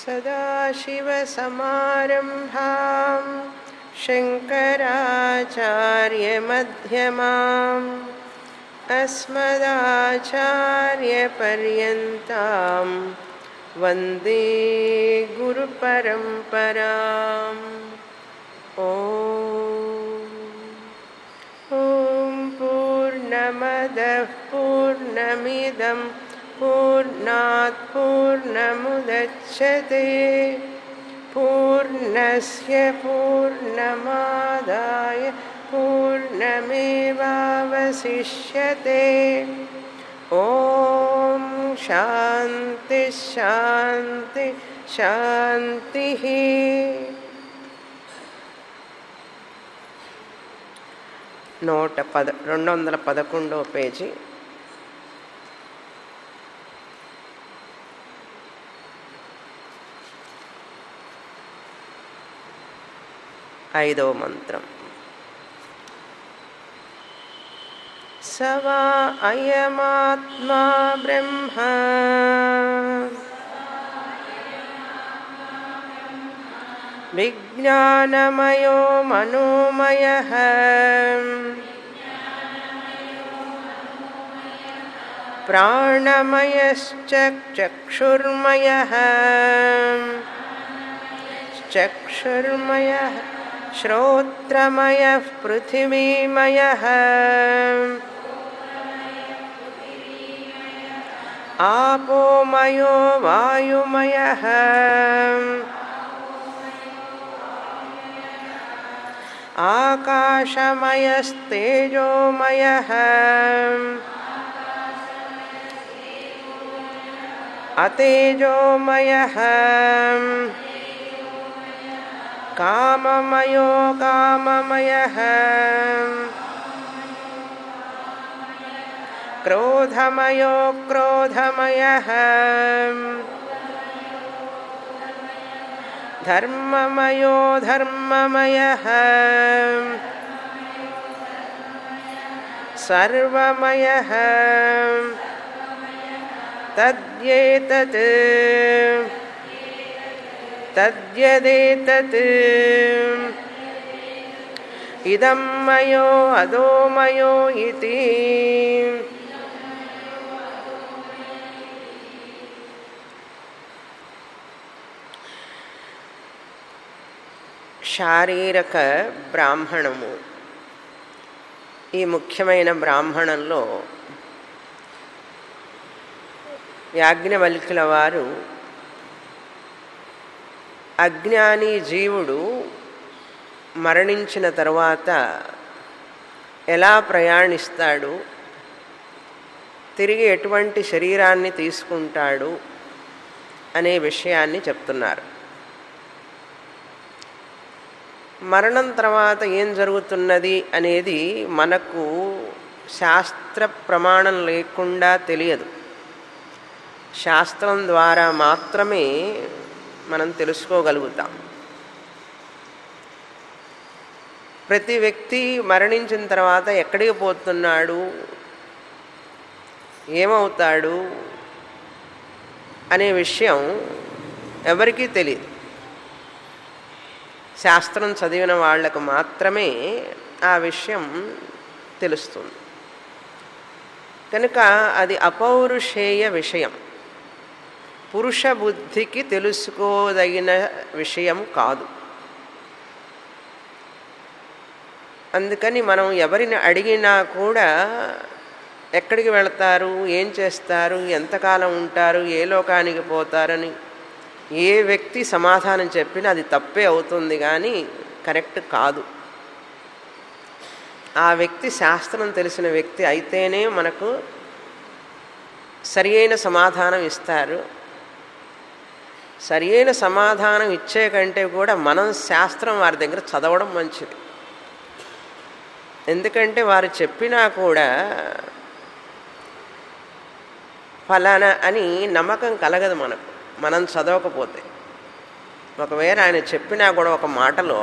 सदाशिवसमारम्भां शङ्कराचार्यमध्यमाम् अस्मदाचार्यपर्यन्तां वन्दे गुरुपरम्पराम् ॐ ॐ पूर्णमदः पूर्णमिदं पूर्णात् पूर्णमुदच्छते पूर्णस्य पूर्णमादाय पूर्णमेवावशिष्यते ॐ शान्ति शान्ति शान्तिः నూట పద రెండు వందల పదకొండవ పేజీ ఐదవ మంత్రం సవా అయమాత్మా బ్రహ్మ విజ్ఞానమయో మనోమయ ప్రాణమయశ్చ చక్షుర్మయ చక్షుర్మయ శ్రోత్రమయ పృథివీమయ ఆపోమయో వాయుమయ आकाशमयस्तेजोमयः अतेजोमयः काममयो काममयः क्रोधमयो क्रोधमयः धर्ममयो धर्ममयः सर्वमयः तद्येतत् तद्यदेतत् इदं मयो अधोमयो इति శారీరక బ్రాహ్మణము ఈ ముఖ్యమైన బ్రాహ్మణంలో యాజ్ఞవల్కుల వారు అజ్ఞాని జీవుడు మరణించిన తర్వాత ఎలా ప్రయాణిస్తాడు తిరిగి ఎటువంటి శరీరాన్ని తీసుకుంటాడు అనే విషయాన్ని చెప్తున్నారు మరణం తర్వాత ఏం జరుగుతున్నది అనేది మనకు శాస్త్ర ప్రమాణం లేకుండా తెలియదు శాస్త్రం ద్వారా మాత్రమే మనం తెలుసుకోగలుగుతాం ప్రతి వ్యక్తి మరణించిన తర్వాత ఎక్కడికి పోతున్నాడు ఏమవుతాడు అనే విషయం ఎవరికీ తెలియదు శాస్త్రం చదివిన వాళ్లకు మాత్రమే ఆ విషయం తెలుస్తుంది కనుక అది అపౌరుషేయ విషయం పురుష బుద్ధికి తెలుసుకోదగిన విషయం కాదు అందుకని మనం ఎవరిని అడిగినా కూడా ఎక్కడికి వెళతారు ఏం చేస్తారు ఎంతకాలం ఉంటారు ఏ లోకానికి పోతారని ఏ వ్యక్తి సమాధానం చెప్పినా అది తప్పే అవుతుంది కానీ కరెక్ట్ కాదు ఆ వ్యక్తి శాస్త్రం తెలిసిన వ్యక్తి అయితేనే మనకు సరి అయిన సమాధానం ఇస్తారు సరి అయిన సమాధానం ఇచ్చే కంటే కూడా మనం శాస్త్రం వారి దగ్గర చదవడం మంచిది ఎందుకంటే వారు చెప్పినా కూడా ఫలానా అని నమ్మకం కలగదు మనకు మనం చదవకపోతే ఒకవేళ ఆయన చెప్పినా కూడా ఒక మాటలో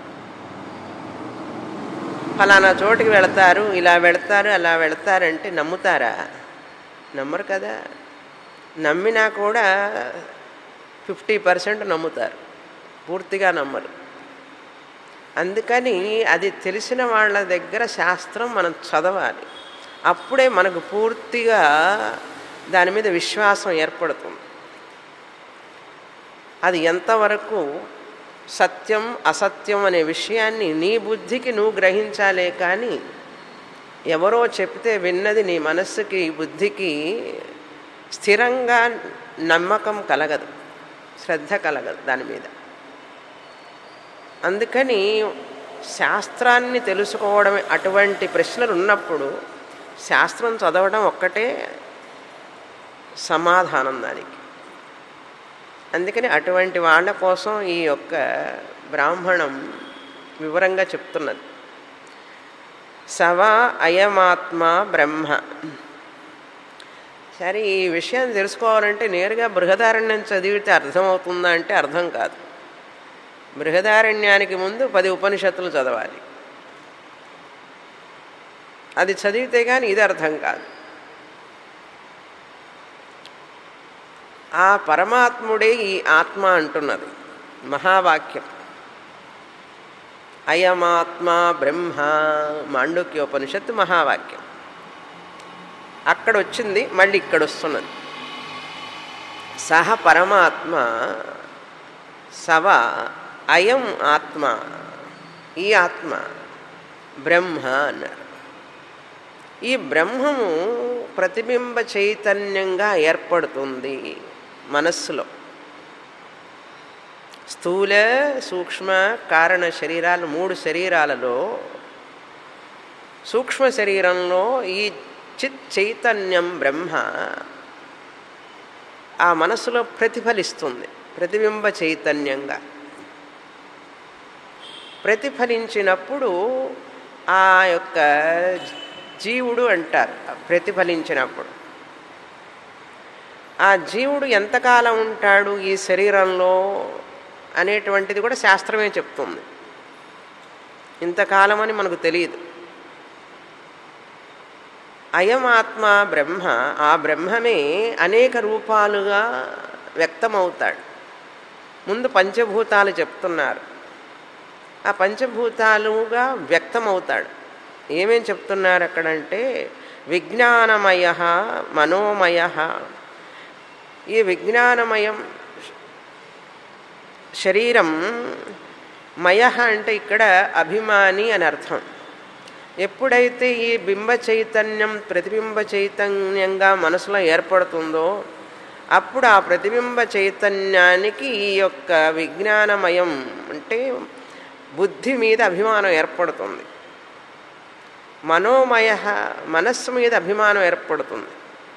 ఫలానా చోటుకి వెళతారు ఇలా వెళతారు అలా వెళతారంటే నమ్ముతారా నమ్మరు కదా నమ్మినా కూడా ఫిఫ్టీ పర్సెంట్ నమ్ముతారు పూర్తిగా నమ్మరు అందుకని అది తెలిసిన వాళ్ళ దగ్గర శాస్త్రం మనం చదవాలి అప్పుడే మనకు పూర్తిగా దాని మీద విశ్వాసం ఏర్పడుతుంది అది ఎంతవరకు సత్యం అసత్యం అనే విషయాన్ని నీ బుద్ధికి నువ్వు గ్రహించాలే కానీ ఎవరో చెప్తే విన్నది నీ మనస్సుకి బుద్ధికి స్థిరంగా నమ్మకం కలగదు శ్రద్ధ కలగదు దాని మీద అందుకని శాస్త్రాన్ని తెలుసుకోవడం అటువంటి ప్రశ్నలు ఉన్నప్పుడు శాస్త్రం చదవడం ఒక్కటే సమాధానం దానికి అందుకని అటువంటి వాళ్ళ కోసం ఈ యొక్క బ్రాహ్మణం వివరంగా చెప్తున్నది సవా అయమాత్మ బ్రహ్మ సరే ఈ విషయాన్ని తెలుసుకోవాలంటే నేరుగా బృహదారణ్యం చదివితే అర్థమవుతుందా అంటే అర్థం కాదు బృహదారణ్యానికి ముందు పది ఉపనిషత్తులు చదవాలి అది చదివితే కానీ ఇది అర్థం కాదు ఆ పరమాత్ముడే ఈ ఆత్మ అంటున్నది మహావాక్యం అయమాత్మ బ్రహ్మ మాండుక్యోపనిషత్తు మహావాక్యం అక్కడ వచ్చింది మళ్ళీ ఇక్కడ వస్తున్నది సహ పరమాత్మ సవ అయం ఆత్మ ఈ ఆత్మ బ్రహ్మ అన్నారు ఈ బ్రహ్మము ప్రతిబింబ చైతన్యంగా ఏర్పడుతుంది మనస్సులో స్థూల సూక్ష్మ కారణ శరీరాలు మూడు శరీరాలలో సూక్ష్మ శరీరంలో ఈ చిత్ చైతన్యం బ్రహ్మ ఆ మనసులో ప్రతిఫలిస్తుంది ప్రతిబింబ చైతన్యంగా ప్రతిఫలించినప్పుడు ఆ యొక్క జీవుడు అంటారు ప్రతిఫలించినప్పుడు ఆ జీవుడు ఎంతకాలం ఉంటాడు ఈ శరీరంలో అనేటువంటిది కూడా శాస్త్రమే చెప్తుంది ఇంతకాలం అని మనకు తెలియదు అయమాత్మ బ్రహ్మ ఆ బ్రహ్మమే అనేక రూపాలుగా వ్యక్తమవుతాడు ముందు పంచభూతాలు చెప్తున్నారు ఆ పంచభూతాలుగా వ్యక్తమవుతాడు ఏమేం చెప్తున్నారు అక్కడంటే విజ్ఞానమయ మనోమయ ఈ విజ్ఞానమయం శరీరం మయ అంటే ఇక్కడ అభిమాని అని అర్థం ఎప్పుడైతే ఈ బింబ చైతన్యం ప్రతిబింబ చైతన్యంగా మనసులో ఏర్పడుతుందో అప్పుడు ఆ ప్రతిబింబ చైతన్యానికి ఈ యొక్క విజ్ఞానమయం అంటే బుద్ధి మీద అభిమానం ఏర్పడుతుంది మనోమయ మనస్సు మీద అభిమానం ఏర్పడుతుంది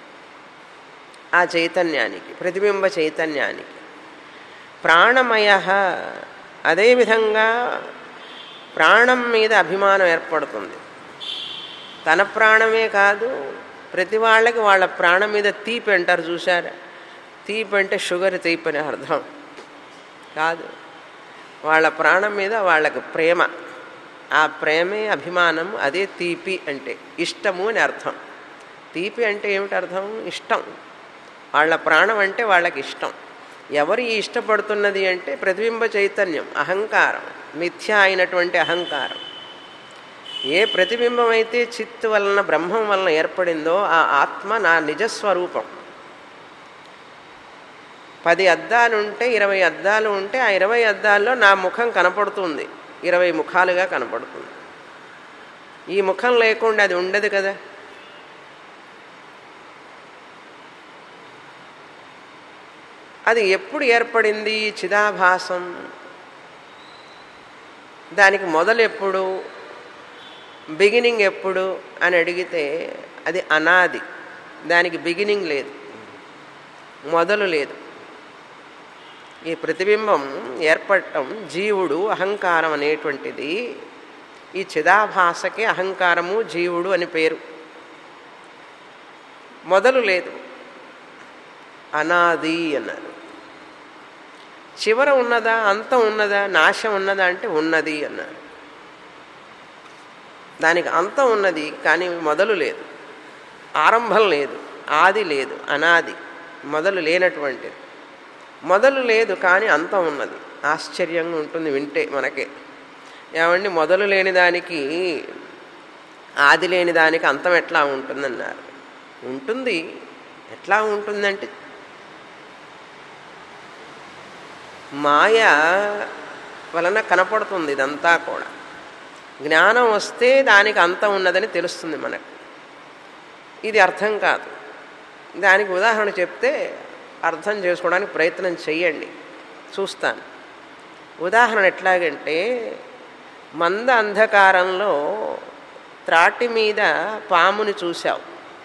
ఆ చైతన్యానికి ప్రతిబింబ చైతన్యానికి ప్రాణమయ అదేవిధంగా ప్రాణం మీద అభిమానం ఏర్పడుతుంది తన ప్రాణమే కాదు ప్రతి వాళ్ళకి వాళ్ళ ప్రాణం మీద తీపి అంటారు చూసారా తీపి అంటే షుగర్ తీపి అని అర్థం కాదు వాళ్ళ ప్రాణం మీద వాళ్ళకి ప్రేమ ఆ ప్రేమే అభిమానం అదే తీపి అంటే ఇష్టము అని అర్థం తీపి అంటే ఏమిటి అర్థం ఇష్టం వాళ్ళ ప్రాణం అంటే వాళ్ళకి ఇష్టం ఎవరు ఈ ఇష్టపడుతున్నది అంటే ప్రతిబింబ చైతన్యం అహంకారం మిథ్య అయినటువంటి అహంకారం ఏ ప్రతిబింబం అయితే చిత్తు వలన బ్రహ్మం వలన ఏర్పడిందో ఆ ఆత్మ నా నిజస్వరూపం పది అద్దాలు ఉంటే ఇరవై అద్దాలు ఉంటే ఆ ఇరవై అద్దాల్లో నా ముఖం కనపడుతుంది ఇరవై ముఖాలుగా కనపడుతుంది ఈ ముఖం లేకుండా అది ఉండదు కదా అది ఎప్పుడు ఏర్పడింది చిదాభాసం దానికి మొదలు ఎప్పుడు బిగినింగ్ ఎప్పుడు అని అడిగితే అది అనాది దానికి బిగినింగ్ లేదు మొదలు లేదు ఈ ప్రతిబింబం ఏర్పడటం జీవుడు అహంకారం అనేటువంటిది ఈ చిదాభాసకి అహంకారము జీవుడు అని పేరు మొదలు లేదు అనాది అన్నారు చివర ఉన్నదా అంతం ఉన్నదా నాశం ఉన్నదా అంటే ఉన్నది అన్నారు దానికి అంతం ఉన్నది కానీ మొదలు లేదు ఆరంభం లేదు ఆది లేదు అనాది మొదలు లేనటువంటిది మొదలు లేదు కానీ అంతం ఉన్నది ఆశ్చర్యంగా ఉంటుంది వింటే మనకే ఏమండి మొదలు లేని దానికి ఆది లేని దానికి అంతం ఎట్లా ఉంటుందన్నారు ఉంటుంది ఎట్లా ఉంటుందంటే మాయ వలన కనపడుతుంది ఇదంతా కూడా జ్ఞానం వస్తే దానికి అంతం ఉన్నదని తెలుస్తుంది మనకు ఇది అర్థం కాదు దానికి ఉదాహరణ చెప్తే అర్థం చేసుకోవడానికి ప్రయత్నం చెయ్యండి చూస్తాను ఉదాహరణ ఎట్లాగంటే మంద అంధకారంలో త్రాటి మీద పాముని చూశావు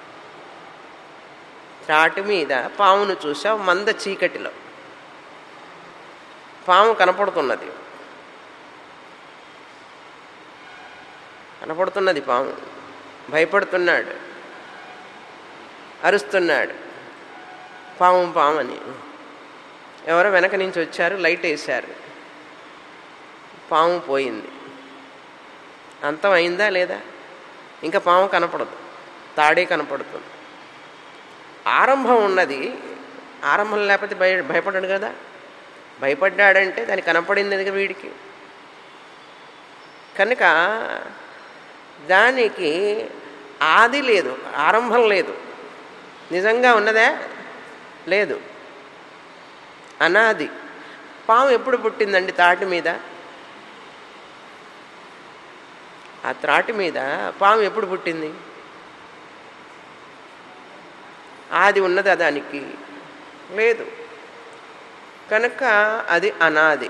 త్రాటి మీద పామును చూసావు మంద చీకటిలో పాము కనపడుతున్నది కనపడుతున్నది పాము భయపడుతున్నాడు అరుస్తున్నాడు పాము పామని ఎవరో వెనక నుంచి వచ్చారు లైట్ వేశారు పాము పోయింది అంతం అయిందా లేదా ఇంకా పాము కనపడదు తాడే కనపడుతుంది ఆరంభం ఉన్నది ఆరంభం లేకపోతే భయ భయపడ్డాడు కదా భయపడ్డాడంటే దానికి కనపడింది కదా వీడికి కనుక దానికి ఆది లేదు ఆరంభం లేదు నిజంగా ఉన్నదా లేదు అనాది పాము ఎప్పుడు పుట్టిందండి తాటి మీద ఆ త్రాటి మీద పాము ఎప్పుడు పుట్టింది ఆది ఉన్నదా దానికి లేదు కనుక అది అనాది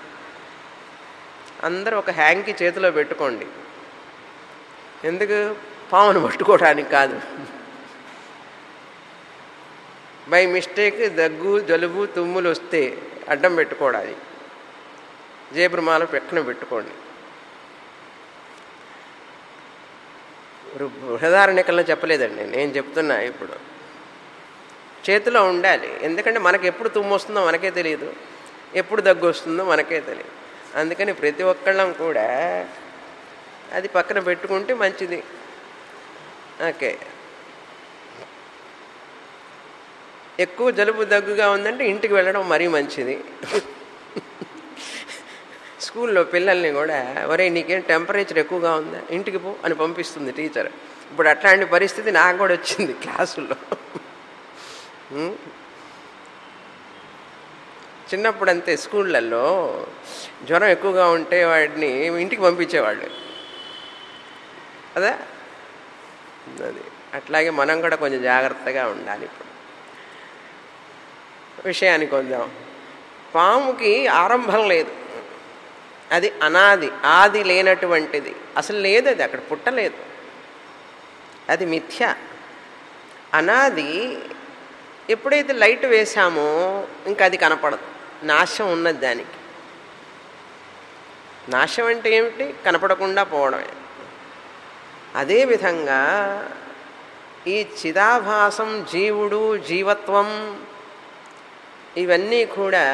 అందరూ ఒక హ్యాంకి చేతిలో పెట్టుకోండి ఎందుకు పామును పట్టుకోవడానికి కాదు బై మిస్టేక్ దగ్గు జలుబు తుమ్ములు వస్తే అడ్డం పెట్టుకోవడానికి జేబురుమాల పెక్కన పెట్టుకోండి బృహదారణ్యకల్లో చెప్పలేదండి నేను చెప్తున్నా ఇప్పుడు చేతిలో ఉండాలి ఎందుకంటే మనకు ఎప్పుడు తుమ్ము వస్తుందో మనకే తెలియదు ఎప్పుడు దగ్గు వస్తుందో మనకే తెలియదు అందుకని ప్రతి ఒక్కళ్ళం కూడా అది పక్కన పెట్టుకుంటే మంచిది ఓకే ఎక్కువ జలుబు దగ్గుగా ఉందంటే ఇంటికి వెళ్ళడం మరీ మంచిది స్కూల్లో పిల్లల్ని కూడా ఒరే నీకేం టెంపరేచర్ ఎక్కువగా ఉందా ఇంటికి పో అని పంపిస్తుంది టీచర్ ఇప్పుడు అట్లాంటి పరిస్థితి నాకు కూడా వచ్చింది క్లాసుల్లో చిన్నప్పుడు అంతే స్కూళ్ళల్లో జ్వరం ఎక్కువగా ఉంటే వాడిని ఇంటికి పంపించేవాళ్ళు అదా అది అట్లాగే మనం కూడా కొంచెం జాగ్రత్తగా ఉండాలి ఇప్పుడు విషయానికి వద్దాం పాముకి ఆరంభం లేదు అది అనాది ఆది లేనటువంటిది అసలు లేదు అది అక్కడ పుట్టలేదు అది మిథ్య అనాది ఎప్పుడైతే లైట్ వేసామో ఇంకా అది కనపడదు నాశం ఉన్నది దానికి నాశం అంటే ఏమిటి కనపడకుండా పోవడమే అదేవిధంగా ఈ చిదాభాసం జీవుడు జీవత్వం ఇవన్నీ కూడా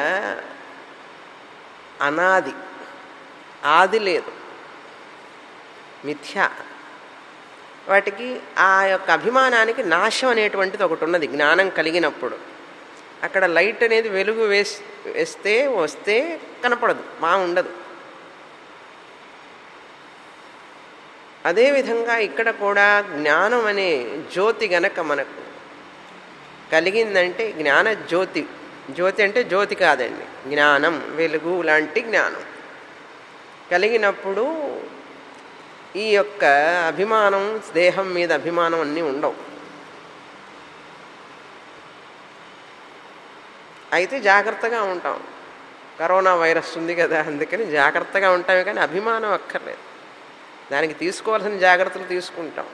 అనాది ఆది లేదు మిథ్య వాటికి ఆ యొక్క అభిమానానికి నాశం అనేటువంటిది ఒకటి ఉన్నది జ్ఞానం కలిగినప్పుడు అక్కడ లైట్ అనేది వెలుగు వేస్ వేస్తే వస్తే కనపడదు మా ఉండదు అదేవిధంగా ఇక్కడ కూడా జ్ఞానం అనే జ్యోతి గనక మనకు కలిగిందంటే జ్ఞాన జ్యోతి జ్యోతి అంటే జ్యోతి కాదండి జ్ఞానం వెలుగు లాంటి జ్ఞానం కలిగినప్పుడు ఈ యొక్క అభిమానం దేహం మీద అభిమానం అన్నీ ఉండవు అయితే జాగ్రత్తగా ఉంటాం కరోనా వైరస్ ఉంది కదా అందుకని జాగ్రత్తగా ఉంటామే కానీ అభిమానం అక్కర్లేదు దానికి తీసుకోవాల్సిన జాగ్రత్తలు తీసుకుంటాం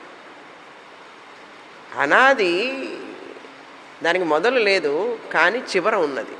అనాది దానికి మొదలు లేదు కానీ చివర ఉన్నది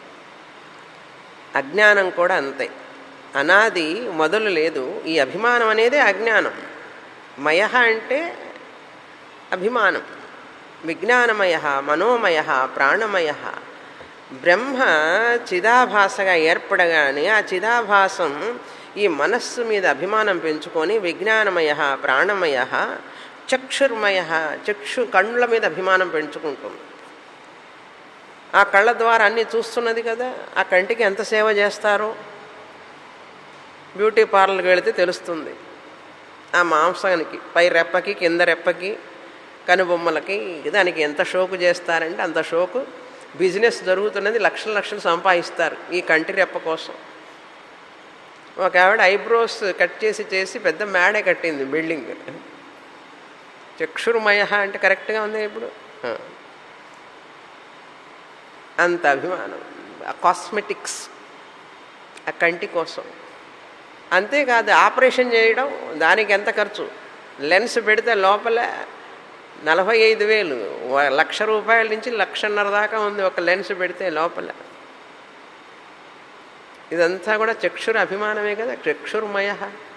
అజ్ఞానం కూడా అంతే అనాది మొదలు లేదు ఈ అభిమానం అనేది అజ్ఞానం మయ అంటే అభిమానం విజ్ఞానమయ మనోమయ ప్రాణమయ బ్రహ్మ చిదాభాసగా ఏర్పడగానే ఆ చిదాభాసం ఈ మనస్సు మీద అభిమానం పెంచుకొని విజ్ఞానమయ ప్రాణమయ చక్షుర్మయ చక్షు కళ్ళ మీద అభిమానం పెంచుకుంటుంది ఆ కళ్ళ ద్వారా అన్నీ చూస్తున్నది కదా ఆ కంటికి ఎంత సేవ చేస్తారో బ్యూటీ పార్లర్కి వెళితే తెలుస్తుంది ఆ మాంసానికి పై రెప్పకి కింద రెప్పకి కనుబొమ్మలకి దానికి ఎంత షోకు చేస్తారంటే అంత షోకు బిజినెస్ జరుగుతున్నది లక్షల లక్షలు సంపాదిస్తారు ఈ కంటి రెప్ప కోసం ఒక ఆవిడ ఐబ్రోస్ కట్ చేసి చేసి పెద్ద మేడే కట్టింది బిల్డింగ్ చక్షుర్మయ అంటే కరెక్ట్గా ఉంది ఇప్పుడు ఆ. అంత అభిమానం ఆ కాస్మెటిక్స్ ఆ కంటి కోసం అంతేకాదు ఆపరేషన్ చేయడం దానికి ఎంత ఖర్చు లెన్స్ పెడితే లోపల నలభై ఐదు వేలు వ- లక్ష రూపాయల నుంచి లక్షన్నర దాకా ఉంది ఒక లెన్స్ పెడితే లోపల ఇదంతా కూడా చక్షుర అభిమానమే కదా చక్షుర్మయ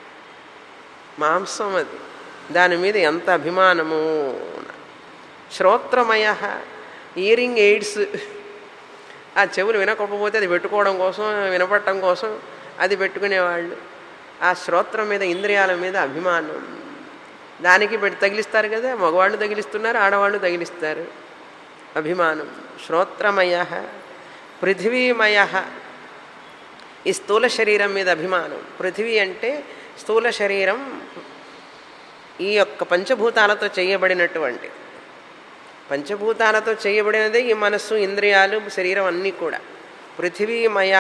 మాంసం అది దాని మీద ఎంత అభిమానము శ్రోత్రమయ ఇయరింగ్ ఎయిడ్స్ ఆ చెవులు వినకపోతే అది పెట్టుకోవడం కోసం వినపడటం కోసం అది పెట్టుకునేవాళ్ళు ఆ శ్రోత్రం మీద ఇంద్రియాల మీద అభిమానం దానికి పెట్టి తగిలిస్తారు కదా మగవాళ్ళు తగిలిస్తున్నారు ఆడవాళ్ళు తగిలిస్తారు అభిమానం శ్రోత్రమయ పృథివీమయ ఈ స్థూల శరీరం మీద అభిమానం పృథివీ అంటే స్థూల శరీరం ఈ యొక్క పంచభూతాలతో చేయబడినటువంటి పంచభూతాలతో చేయబడినదే ఈ మనస్సు ఇంద్రియాలు శరీరం అన్నీ కూడా పృథివీమయ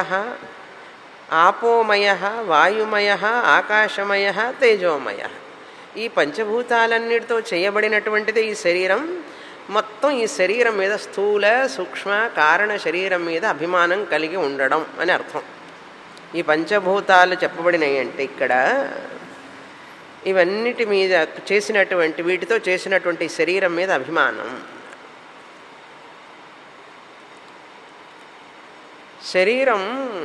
ఆపోమయ వాయుమయ ఆకాశమయ తేజోమయ ఈ పంచభూతాలన్నిటితో చేయబడినటువంటిది ఈ శరీరం మొత్తం ఈ శరీరం మీద స్థూల సూక్ష్మ కారణ శరీరం మీద అభిమానం కలిగి ఉండడం అని అర్థం ఈ పంచభూతాలు చెప్పబడినాయి అంటే ఇక్కడ ఇవన్నిటి మీద చేసినటువంటి వీటితో చేసినటువంటి శరీరం మీద అభిమానం శరీరం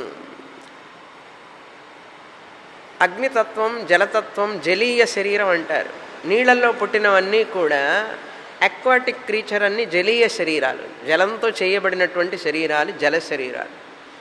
అగ్నితత్వం జలతత్వం జలీయ శరీరం అంటారు నీళ్ళల్లో పుట్టినవన్నీ కూడా అక్వాటిక్ క్రీచర్ అన్ని జలీయ శరీరాలు జలంతో చేయబడినటువంటి శరీరాలు జల శరీరాలు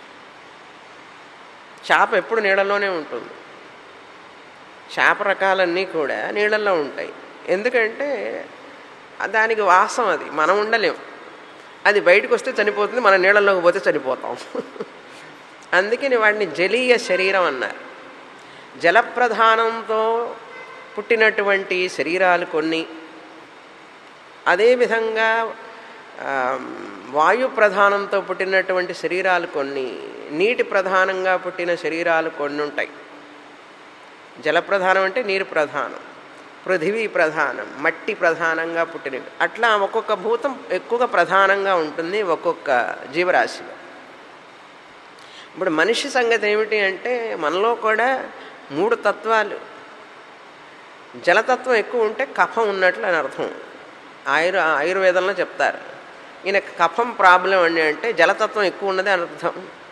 చేప ఎప్పుడు నీళ్ళలోనే ఉంటుంది చేప రకాలన్నీ కూడా నీళ్ళల్లో ఉంటాయి ఎందుకంటే దానికి వాసం అది మనం ఉండలేం అది బయటకు వస్తే చనిపోతుంది మన నీళ్ళలోకి పోతే చనిపోతాం అందుకని వాడిని జలీయ శరీరం అన్నారు జలప్రధానంతో పుట్టినటువంటి శరీరాలు కొన్ని అదేవిధంగా ఆ, వాయు ప్రధానంతో పుట్టినటువంటి శరీరాలు కొన్ని నీటి ప్రధానంగా పుట్టిన శరీరాలు కొన్ని ఉంటాయి జలప్రధానం అంటే నీరు ప్రధానం పృథివీ ప్రధానం మట్టి ప్రధానంగా పుట్టినవి అట్లా ఒక్కొక్క భూతం ఎక్కువగా ప్రధానంగా ఉంటుంది ఒక్కొక్క జీవరాశిలో ఇప్పుడు మనిషి సంగతి ఏమిటి అంటే మనలో కూడా మూడు తత్వాలు జలతత్వం ఎక్కువ ఉంటే కఫం ఉన్నట్లు అని అర్థం ఆయుర్ ఆయుర్వేదంలో చెప్తారు ఈయన కఫం ప్రాబ్లం అండి అంటే జలతత్వం ఎక్కువ ఉన్నది అని అర్థం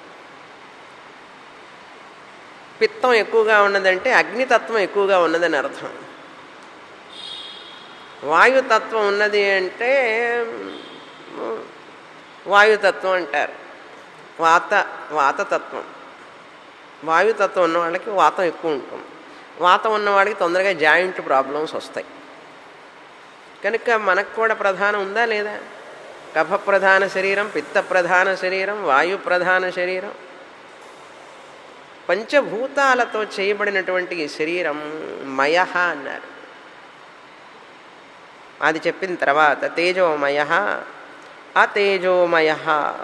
పిత్తం ఎక్కువగా ఉన్నదంటే అగ్నితత్వం ఎక్కువగా ఉన్నదని అర్థం వాయుతత్వం ఉన్నది అంటే మ్, వాయుతత్వం అంటారు వాత వాతతత్వం వాయుతత్వం ఉన్న వాళ్ళకి వాతం ఎక్కువ ఉంటుంది వాతం ఉన్న వాళ్ళకి తొందరగా జాయింట్ ప్రాబ్లమ్స్ వస్తాయి కనుక మనకు కూడా ప్రధానం ఉందా లేదా కఫ ప్రధాన శరీరం పిత్త ప్రధాన శరీరం వాయు ప్రధాన శరీరం పంచభూతాలతో చేయబడినటువంటి ఈ శరీరం మయ అన్నారు అది చెప్పిన తర్వాత తేజోమయ అతేజోమయ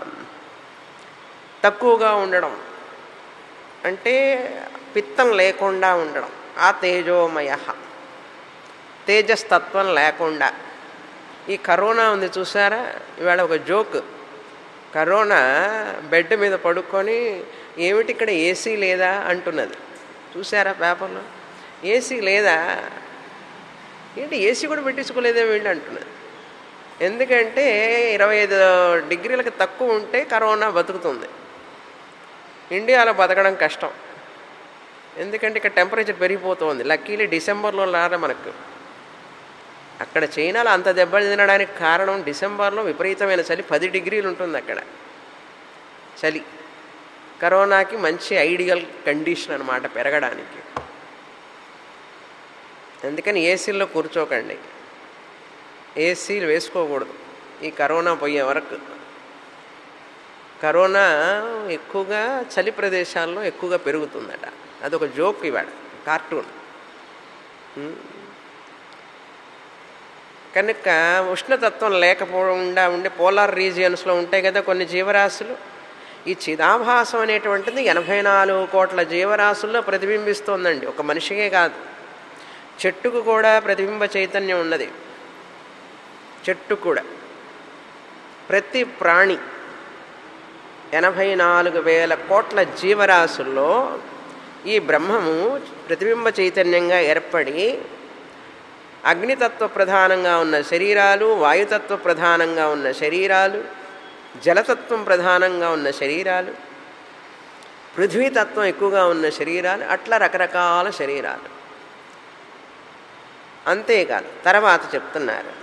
తక్కువగా ఉండడం అంటే పిత్తం లేకుండా ఉండడం ఆ తేజోమయ తేజస్తత్వం లేకుండా ఈ కరోనా ఉంది చూసారా ఇవాళ ఒక జోక్ కరోనా బెడ్ మీద పడుకొని ఏమిటి ఇక్కడ ఏసీ లేదా అంటున్నది చూసారా పేపర్లో ఏసీ లేదా ఏంటి ఏసీ కూడా పెట్టించుకోలేదే వీళ్ళు అంటున్నది ఎందుకంటే ఇరవై ఐదు డిగ్రీలకు తక్కువ ఉంటే కరోనా బతుకుతుంది ఇండియాలో బతకడం కష్టం ఎందుకంటే ఇక్కడ టెంపరేచర్ పెరిగిపోతుంది లక్కీలీ డిసెంబర్లో రారా మనకు అక్కడ చైనాలో అంత దెబ్బ తినడానికి కారణం డిసెంబర్లో విపరీతమైన చలి పది డిగ్రీలు ఉంటుంది అక్కడ చలి కరోనాకి మంచి ఐడియల్ కండిషన్ అనమాట పెరగడానికి అందుకని ఏసీల్లో కూర్చోకండి ఏసీలు వేసుకోకూడదు ఈ కరోనా పోయే వరకు కరోనా ఎక్కువగా చలి ప్రదేశాల్లో ఎక్కువగా పెరుగుతుందట అదొక జోక్ ఇవాడ కార్టూన్ ఉం. కనుక ఉష్ణతత్వం లేకపోకుండా ఉండే పోలార్ రీజియన్స్లో ఉంటాయి కదా కొన్ని జీవరాశులు ఈ చిదాభాసం అనేటువంటిది ఎనభై నాలుగు కోట్ల జీవరాశుల్లో ప్రతిబింబిస్తోందండి ఒక మనిషికే కాదు చెట్టుకు కూడా ప్రతిబింబ చైతన్యం ఉన్నది చెట్టు కూడా ప్రతి ప్రాణి ఎనభై నాలుగు వేల కోట్ల జీవరాశుల్లో ఈ బ్రహ్మము ప్రతిబింబ చైతన్యంగా ఏర్పడి అగ్నితత్వ ప్రధానంగా ఉన్న శరీరాలు వాయుతత్వ ప్రధానంగా ఉన్న శరీరాలు జలతత్వం ప్రధానంగా ఉన్న శరీరాలు పృథ్వీతత్వం ఎక్కువగా ఉన్న శరీరాలు అట్లా రకరకాల శరీరాలు అంతేకాదు తర్వాత చెప్తున్నారు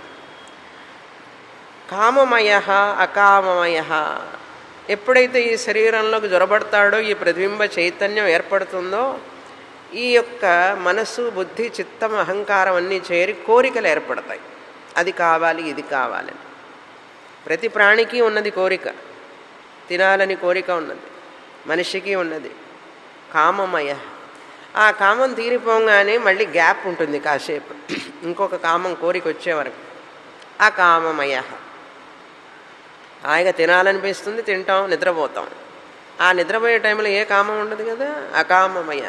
కామమయ అకామమయ ఎప్పుడైతే ఈ శరీరంలోకి జొరబడతాడో ఈ ప్రతిబింబ చైతన్యం ఏర్పడుతుందో ఈ యొక్క మనసు బుద్ధి చిత్తం అహంకారం అన్నీ చేరి కోరికలు ఏర్పడతాయి అది కావాలి ఇది కావాలని ప్రతి ప్రాణికి ఉన్నది కోరిక తినాలని కోరిక ఉన్నది మనిషికి ఉన్నది కామమయ ఆ కామం తీరిపోగానే మళ్ళీ గ్యాప్ ఉంటుంది కాసేపు ఇంకొక కామం కోరిక వచ్చే వరకు ఆ కామమయ హాయిగా తినాలనిపిస్తుంది తింటాం నిద్రపోతాం ఆ నిద్రపోయే టైంలో ఏ కామం ఉండదు కదా అకామమయ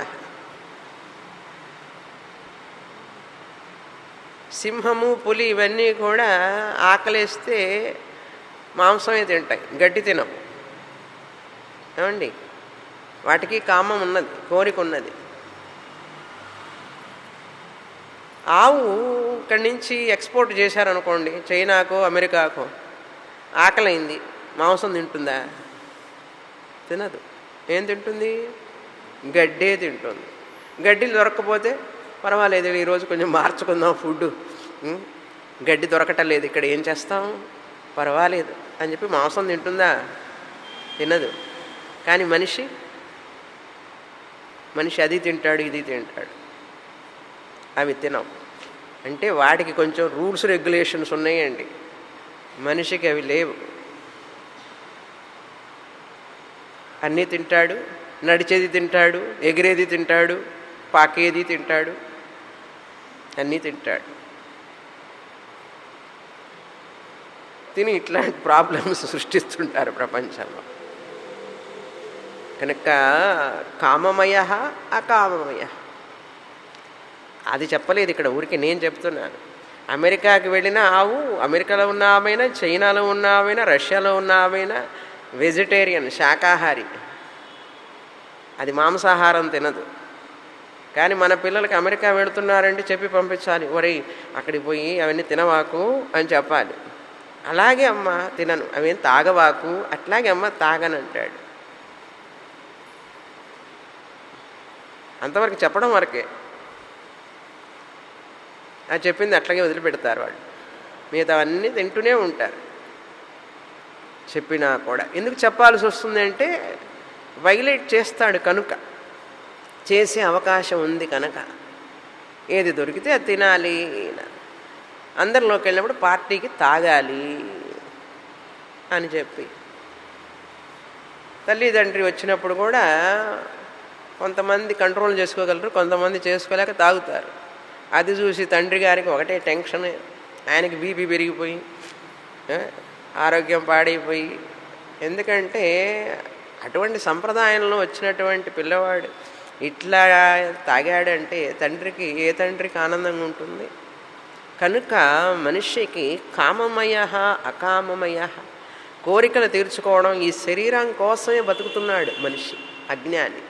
సింహము పులి ఇవన్నీ కూడా ఆకలేస్తే మాంసమే తింటాయి గడ్డి తినవు ఏమండి వాటికి కామం ఉన్నది కోరిక ఉన్నది ఆవు ఇక్కడి నుంచి ఎక్స్పోర్ట్ చేశారనుకోండి చైనాకో అమెరికాకో ఆకలైంది మాంసం తింటుందా తినదు ఏం తింటుంది గడ్డే తింటుంది గడ్డిలు దొరకకపోతే పర్వాలేదు ఈరోజు కొంచెం మార్చుకుందాం ఫుడ్ ఉం? గడ్డి దొరకటం లేదు ఇక్కడ ఏం చేస్తాం పర్వాలేదు అని చెప్పి మాంసం తింటుందా తినదు కానీ మనిషి మనిషి అది తింటాడు ఇది తింటాడు అవి తినం అంటే వాటికి కొంచెం రూల్స్ రెగ్యులేషన్స్ ఉన్నాయండి మనిషికి అవి లేవు అన్నీ తింటాడు నడిచేది తింటాడు ఎగిరేది తింటాడు పాకేది తింటాడు అన్నీ తింటాడు తిని ఇట్లాంటి ప్రాబ్లమ్స్ సృష్టిస్తుంటారు ప్రపంచంలో కనుక కామమయ అకామమయ అది చెప్పలేదు ఇక్కడ ఊరికి నేను చెప్తున్నాను అమెరికాకి వెళ్ళిన ఆవు అమెరికాలో ఉన్న ఆమెనా చైనాలో ఉన్న ఆమెనా రష్యాలో ఉన్న ఆమెనా వెజిటేరియన్ శాకాహారి అది మాంసాహారం తినదు కానీ మన పిల్లలకి అమెరికా వెళుతున్నారంటే చెప్పి పంపించాలి ఒరే అక్కడికి పోయి అవన్నీ తినవాకు అని చెప్పాలి అలాగే అమ్మ తినను అవేం తాగవాకు అట్లాగే అమ్మ తాగనంటాడు అంతవరకు చెప్పడం వరకే అది చెప్పింది అట్లాగే వదిలిపెడతారు వాళ్ళు మిగతా అన్నీ తింటూనే ఉంటారు చెప్పినా కూడా ఎందుకు చెప్పాల్సి వస్తుంది అంటే వైలేట్ చేస్తాడు కనుక చేసే అవకాశం ఉంది కనుక ఏది దొరికితే అది తినాలి అందరిలోకి వెళ్ళినప్పుడు పార్టీకి తాగాలి అని చెప్పి తల్లిదండ్రి వచ్చినప్పుడు కూడా కొంతమంది కంట్రోల్ చేసుకోగలరు కొంతమంది చేసుకోలేక తాగుతారు అది చూసి తండ్రి గారికి ఒకటే టెన్షన్ ఆయనకి బీపీ పెరిగిపోయి ఆ, ఆరోగ్యం పాడైపోయి ఎందుకంటే అటువంటి సంప్రదాయంలో వచ్చినటువంటి పిల్లవాడు ఇట్లా తాగాడంటే తండ్రికి ఏ తండ్రికి ఆనందంగా ఉంటుంది కనుక మనిషికి కామమయ అకామమయ కోరికలు తీర్చుకోవడం ఈ శరీరం కోసమే బతుకుతున్నాడు మనిషి అజ్ఞాని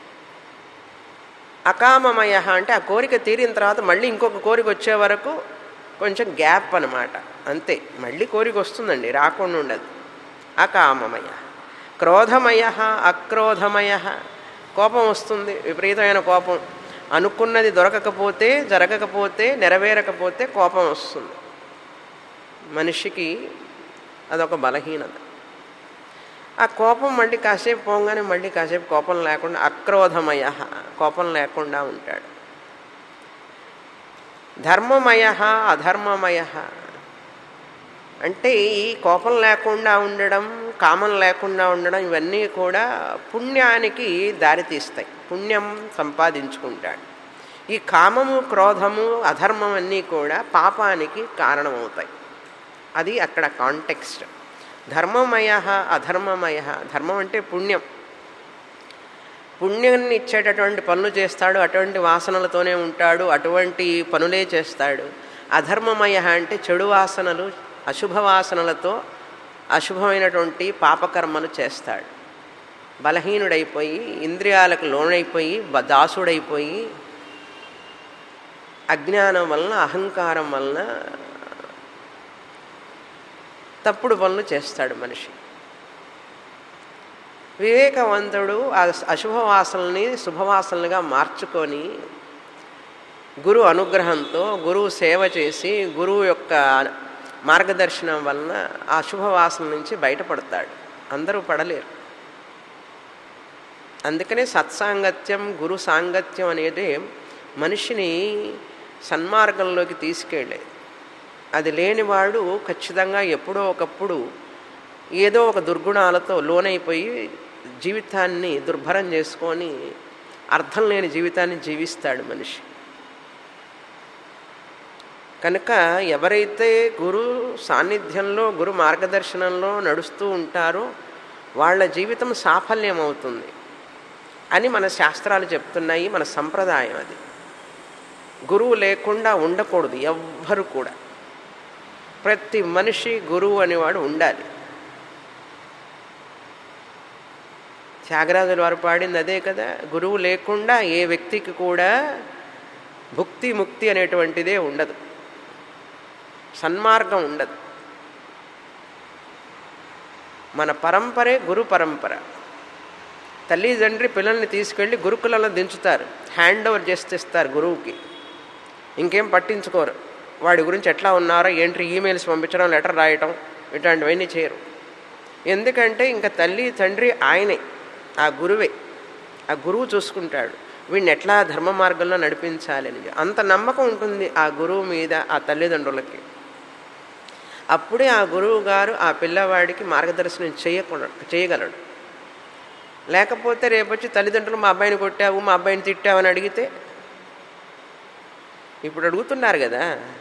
అకామమయ అంటే ఆ కోరిక తీరిన తర్వాత మళ్ళీ ఇంకొక కోరిక వచ్చే వరకు కొంచెం గ్యాప్ అనమాట అంతే మళ్ళీ కోరిక వస్తుందండి రాకుండా ఉండదు అకామమయ క్రోధమయ అక్రోధమయ కోపం వస్తుంది విపరీతమైన కోపం అనుకున్నది దొరకకపోతే జరగకపోతే నెరవేరకపోతే కోపం వస్తుంది మనిషికి అదొక బలహీనత ఆ కోపం మళ్ళీ కాసేపు పోగానే మళ్ళీ కాసేపు కోపం లేకుండా అక్రోధమయ కోపం లేకుండా ఉంటాడు ధర్మమయ అధర్మమయ అంటే ఈ కోపం లేకుండా ఉండడం కామం లేకుండా ఉండడం ఇవన్నీ కూడా పుణ్యానికి దారితీస్తాయి పుణ్యం సంపాదించుకుంటాడు ఈ కామము క్రోధము అధర్మం అన్నీ కూడా పాపానికి కారణమవుతాయి అది అక్కడ కాంటెక్స్ట్ ధర్మమయ అధర్మమయ ధర్మం అంటే పుణ్యం పుణ్యాన్ని ఇచ్చేటటువంటి పనులు చేస్తాడు అటువంటి వాసనలతోనే ఉంటాడు అటువంటి పనులే చేస్తాడు అధర్మమయ అంటే చెడు వాసనలు అశుభ వాసనలతో అశుభమైనటువంటి పాపకర్మలు చేస్తాడు బలహీనుడైపోయి ఇంద్రియాలకు లోనైపోయి బ- దాసుడైపోయి అజ్ఞానం వలన అహంకారం వలన తప్పుడు పనులు చేస్తాడు మనిషి వివేకవంతుడు ఆ అశుభవాసనల్ని శుభవాసనలుగా మార్చుకొని గురు అనుగ్రహంతో గురువు సేవ చేసి గురువు యొక్క మార్గదర్శనం వలన ఆ శుభవాసన నుంచి బయటపడతాడు అందరూ పడలేరు అందుకనే సత్సాంగత్యం గురు సాంగత్యం అనేది మనిషిని సన్మార్గంలోకి తీసుకెళ్ళేది అది లేనివాడు ఖచ్చితంగా ఎప్పుడో ఒకప్పుడు ఏదో ఒక దుర్గుణాలతో లోనైపోయి జీవితాన్ని దుర్భరం చేసుకొని అర్థం లేని జీవితాన్ని జీవిస్తాడు మనిషి కనుక ఎవరైతే గురు సాన్నిధ్యంలో గురు మార్గదర్శనంలో నడుస్తూ ఉంటారో వాళ్ళ జీవితం సాఫల్యం అవుతుంది అని మన శాస్త్రాలు చెప్తున్నాయి మన సంప్రదాయం అది గురువు లేకుండా ఉండకూడదు ఎవ్వరు కూడా ప్రతి మనిషి గురువు అనేవాడు ఉండాలి త్యాగరాజుల వారు పాడింది అదే కదా గురువు లేకుండా ఏ వ్యక్తికి కూడా భుక్తి ముక్తి అనేటువంటిదే ఉండదు సన్మార్గం ఉండదు మన పరంపరే గురు పరంపర తల్లిదండ్రి పిల్లల్ని తీసుకెళ్ళి గురుకులలో దించుతారు హ్యాండ్ ఓవర్ చేస్తేస్తారు గురువుకి ఇంకేం పట్టించుకోరు వాడి గురించి ఎట్లా ఉన్నారో ఏంటి ఈమెయిల్స్ పంపించడం లెటర్ రాయటం ఇట్లాంటివన్నీ చేయరు ఎందుకంటే ఇంకా తల్లి తండ్రి ఆయనే ఆ గురువే ఆ గురువు చూసుకుంటాడు వీడిని ఎట్లా ధర్మ మార్గంలో నడిపించాలి అని అంత నమ్మకం ఉంటుంది ఆ గురువు మీద ఆ తల్లిదండ్రులకి అప్పుడే ఆ గురువు గారు ఆ పిల్లవాడికి మార్గదర్శనం చేయకుండా చేయగలడు లేకపోతే రేపొచ్చి తల్లిదండ్రులు మా అబ్బాయిని కొట్టావు మా అబ్బాయిని తిట్టావు అని అడిగితే ఇప్పుడు అడుగుతున్నారు కదా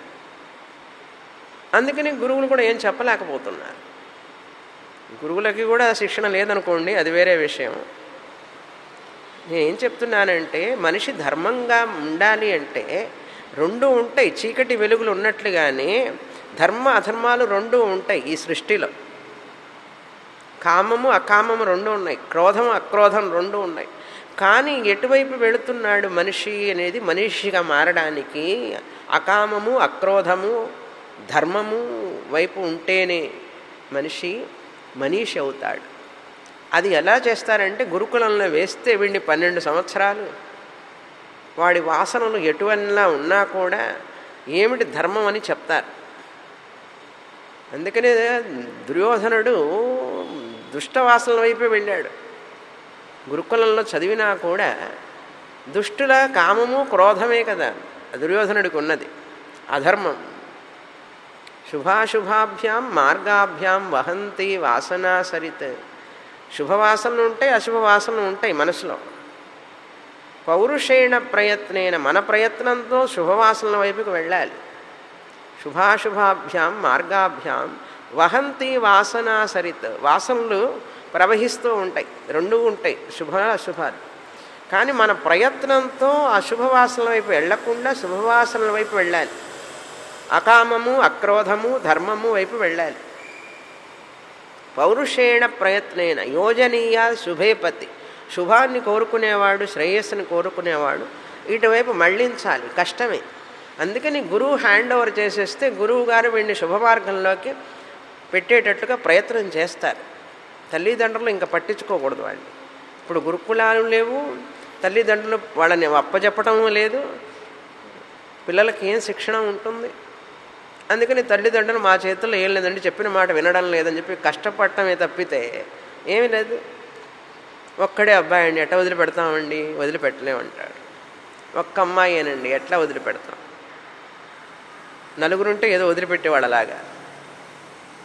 అందుకని గురువులు కూడా ఏం చెప్పలేకపోతున్నారు గురువులకి కూడా శిక్షణ లేదనుకోండి అది వేరే విషయం నేను ఏం చెప్తున్నానంటే మనిషి ధర్మంగా ఉండాలి అంటే రెండు ఉంటాయి చీకటి వెలుగులు ఉన్నట్లుగానే ధర్మ అధర్మాలు రెండు ఉంటాయి ఈ సృష్టిలో కామము అకామము రెండు ఉన్నాయి క్రోధము అక్రోధం రెండు ఉన్నాయి కానీ ఎటువైపు వెళుతున్నాడు మనిషి అనేది మనిషిగా మారడానికి అకామము అక్రోధము ధర్మము వైపు ఉంటేనే మనిషి మనీషి అవుతాడు అది ఎలా చేస్తారంటే గురుకులంలో వేస్తే వీడిని పన్నెండు సంవత్సరాలు వాడి వాసనలు ఎటువన్నా ఉన్నా కూడా ఏమిటి ధర్మం అని చెప్తారు అందుకనే దుర్యోధనుడు దుష్టవాసనల వైపే వెళ్ళాడు గురుకులంలో చదివినా కూడా దుష్టుల కామము క్రోధమే కదా దుర్యోధనుడికి ఉన్నది అధర్మం శుభాశుభాభ్యాం మార్గాభ్యాం వహంతి వాసనా సరిత్ శుభవాసనలు ఉంటాయి అశుభవాసనలు ఉంటాయి మనసులో పౌరుషేణ ప్రయత్నేన మన ప్రయత్నంతో శుభవాసనల వైపుకి వెళ్ళాలి శుభాశుభాభ్యాం మార్గాభ్యాం వహంతి వాసనా సరిత్ వాసనలు ప్రవహిస్తూ ఉంటాయి రెండూ ఉంటాయి శుభ అశుభాలు కానీ మన ప్రయత్నంతో అశుభవాసనల వైపు వెళ్లకుండా శుభవాసనల వైపు వెళ్ళాలి అకామము అక్రోధము ధర్మము వైపు వెళ్ళాలి పౌరుషేణ ప్రయత్నేన యోజనీయ శుభేపతి శుభాన్ని కోరుకునేవాడు శ్రేయస్సుని కోరుకునేవాడు ఇటువైపు మళ్ళించాలి కష్టమే అందుకని గురువు హ్యాండ్ ఓవర్ చేసేస్తే గురువు గారు వీడిని శుభమార్గంలోకి పెట్టేటట్టుగా ప్రయత్నం చేస్తారు తల్లిదండ్రులు ఇంకా పట్టించుకోకూడదు వాళ్ళని ఇప్పుడు గురుకులాలు లేవు తల్లిదండ్రులు వాళ్ళని అప్పచెప్పడం లేదు పిల్లలకి ఏం శిక్షణ ఉంటుంది అందుకని తల్లిదండ్రులు మా చేతుల్లో ఏం లేదండి చెప్పిన మాట వినడం లేదని చెప్పి కష్టపడటమే తప్పితే ఏమీ లేదు ఒక్కడే అబ్బాయి అండి ఎట్లా వదిలిపెడతామండి వదిలిపెట్టలేమంటాడు ఒక్క అమ్మాయేనండి ఎట్లా వదిలిపెడతాం నలుగురుంటే ఏదో వదిలిపెట్టేవాడు అలాగా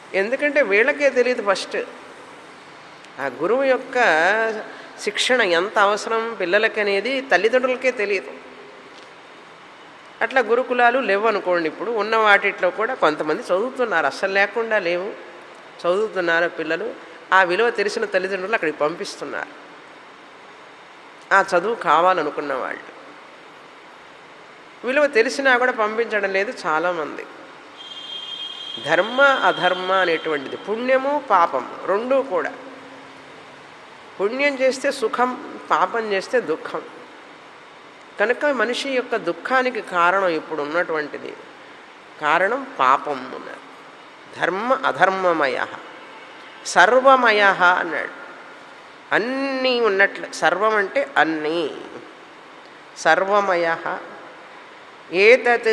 ఎందుకంటే వీళ్ళకే తెలియదు ఫస్ట్ ఆ గురువు యొక్క శిక్షణ ఎంత అవసరం పిల్లలకి అనేది తల్లిదండ్రులకే తెలియదు అట్లా గురుకులాలు లేవు అనుకోండి ఇప్పుడు ఉన్న వాటిట్లో కూడా కొంతమంది చదువుతున్నారు అస్సలు లేకుండా లేవు చదువుతున్నారు పిల్లలు ఆ విలువ తెలిసిన తల్లిదండ్రులు అక్కడికి పంపిస్తున్నారు ఆ చదువు కావాలనుకున్న వాళ్ళు విలువ తెలిసినా కూడా పంపించడం లేదు చాలామంది ధర్మ అధర్మ అనేటువంటిది పుణ్యము పాపం రెండూ కూడా పుణ్యం చేస్తే సుఖం పాపం చేస్తే దుఃఖం కనుక మనిషి యొక్క దుఃఖానికి కారణం ఇప్పుడు ఉన్నటువంటిది కారణం పాపం అన్నారు ధర్మ అధర్మమయ సర్వమయ అన్నాడు అన్నీ ఉన్నట్లు సర్వం అంటే అన్నీ సర్వమయ ఏతత్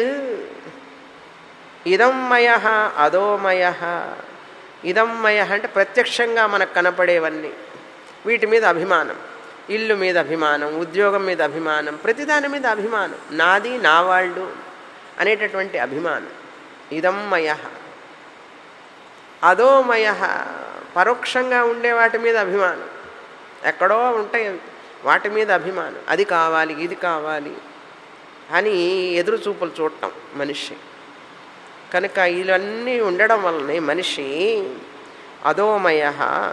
ఇదమ్మయ అదోమయ ఇదమ్మయ అంటే ప్రత్యక్షంగా మనకు కనపడేవన్నీ వీటి మీద అభిమానం ఇల్లు మీద అభిమానం ఉద్యోగం మీద అభిమానం ప్రతిదాని మీద అభిమానం నాది నా వాళ్ళు అనేటటువంటి అభిమానం ఇదమ్మయ అదోమయ పరోక్షంగా ఉండే వాటి మీద అభిమానం ఎక్కడో ఉంటాయి వాటి మీద అభిమానం అది కావాలి ఇది కావాలి అని ఎదురు చూపులు చూడటం మనిషి కనుక ఇవన్నీ ఉండడం వల్లనే మనిషి అదోమయ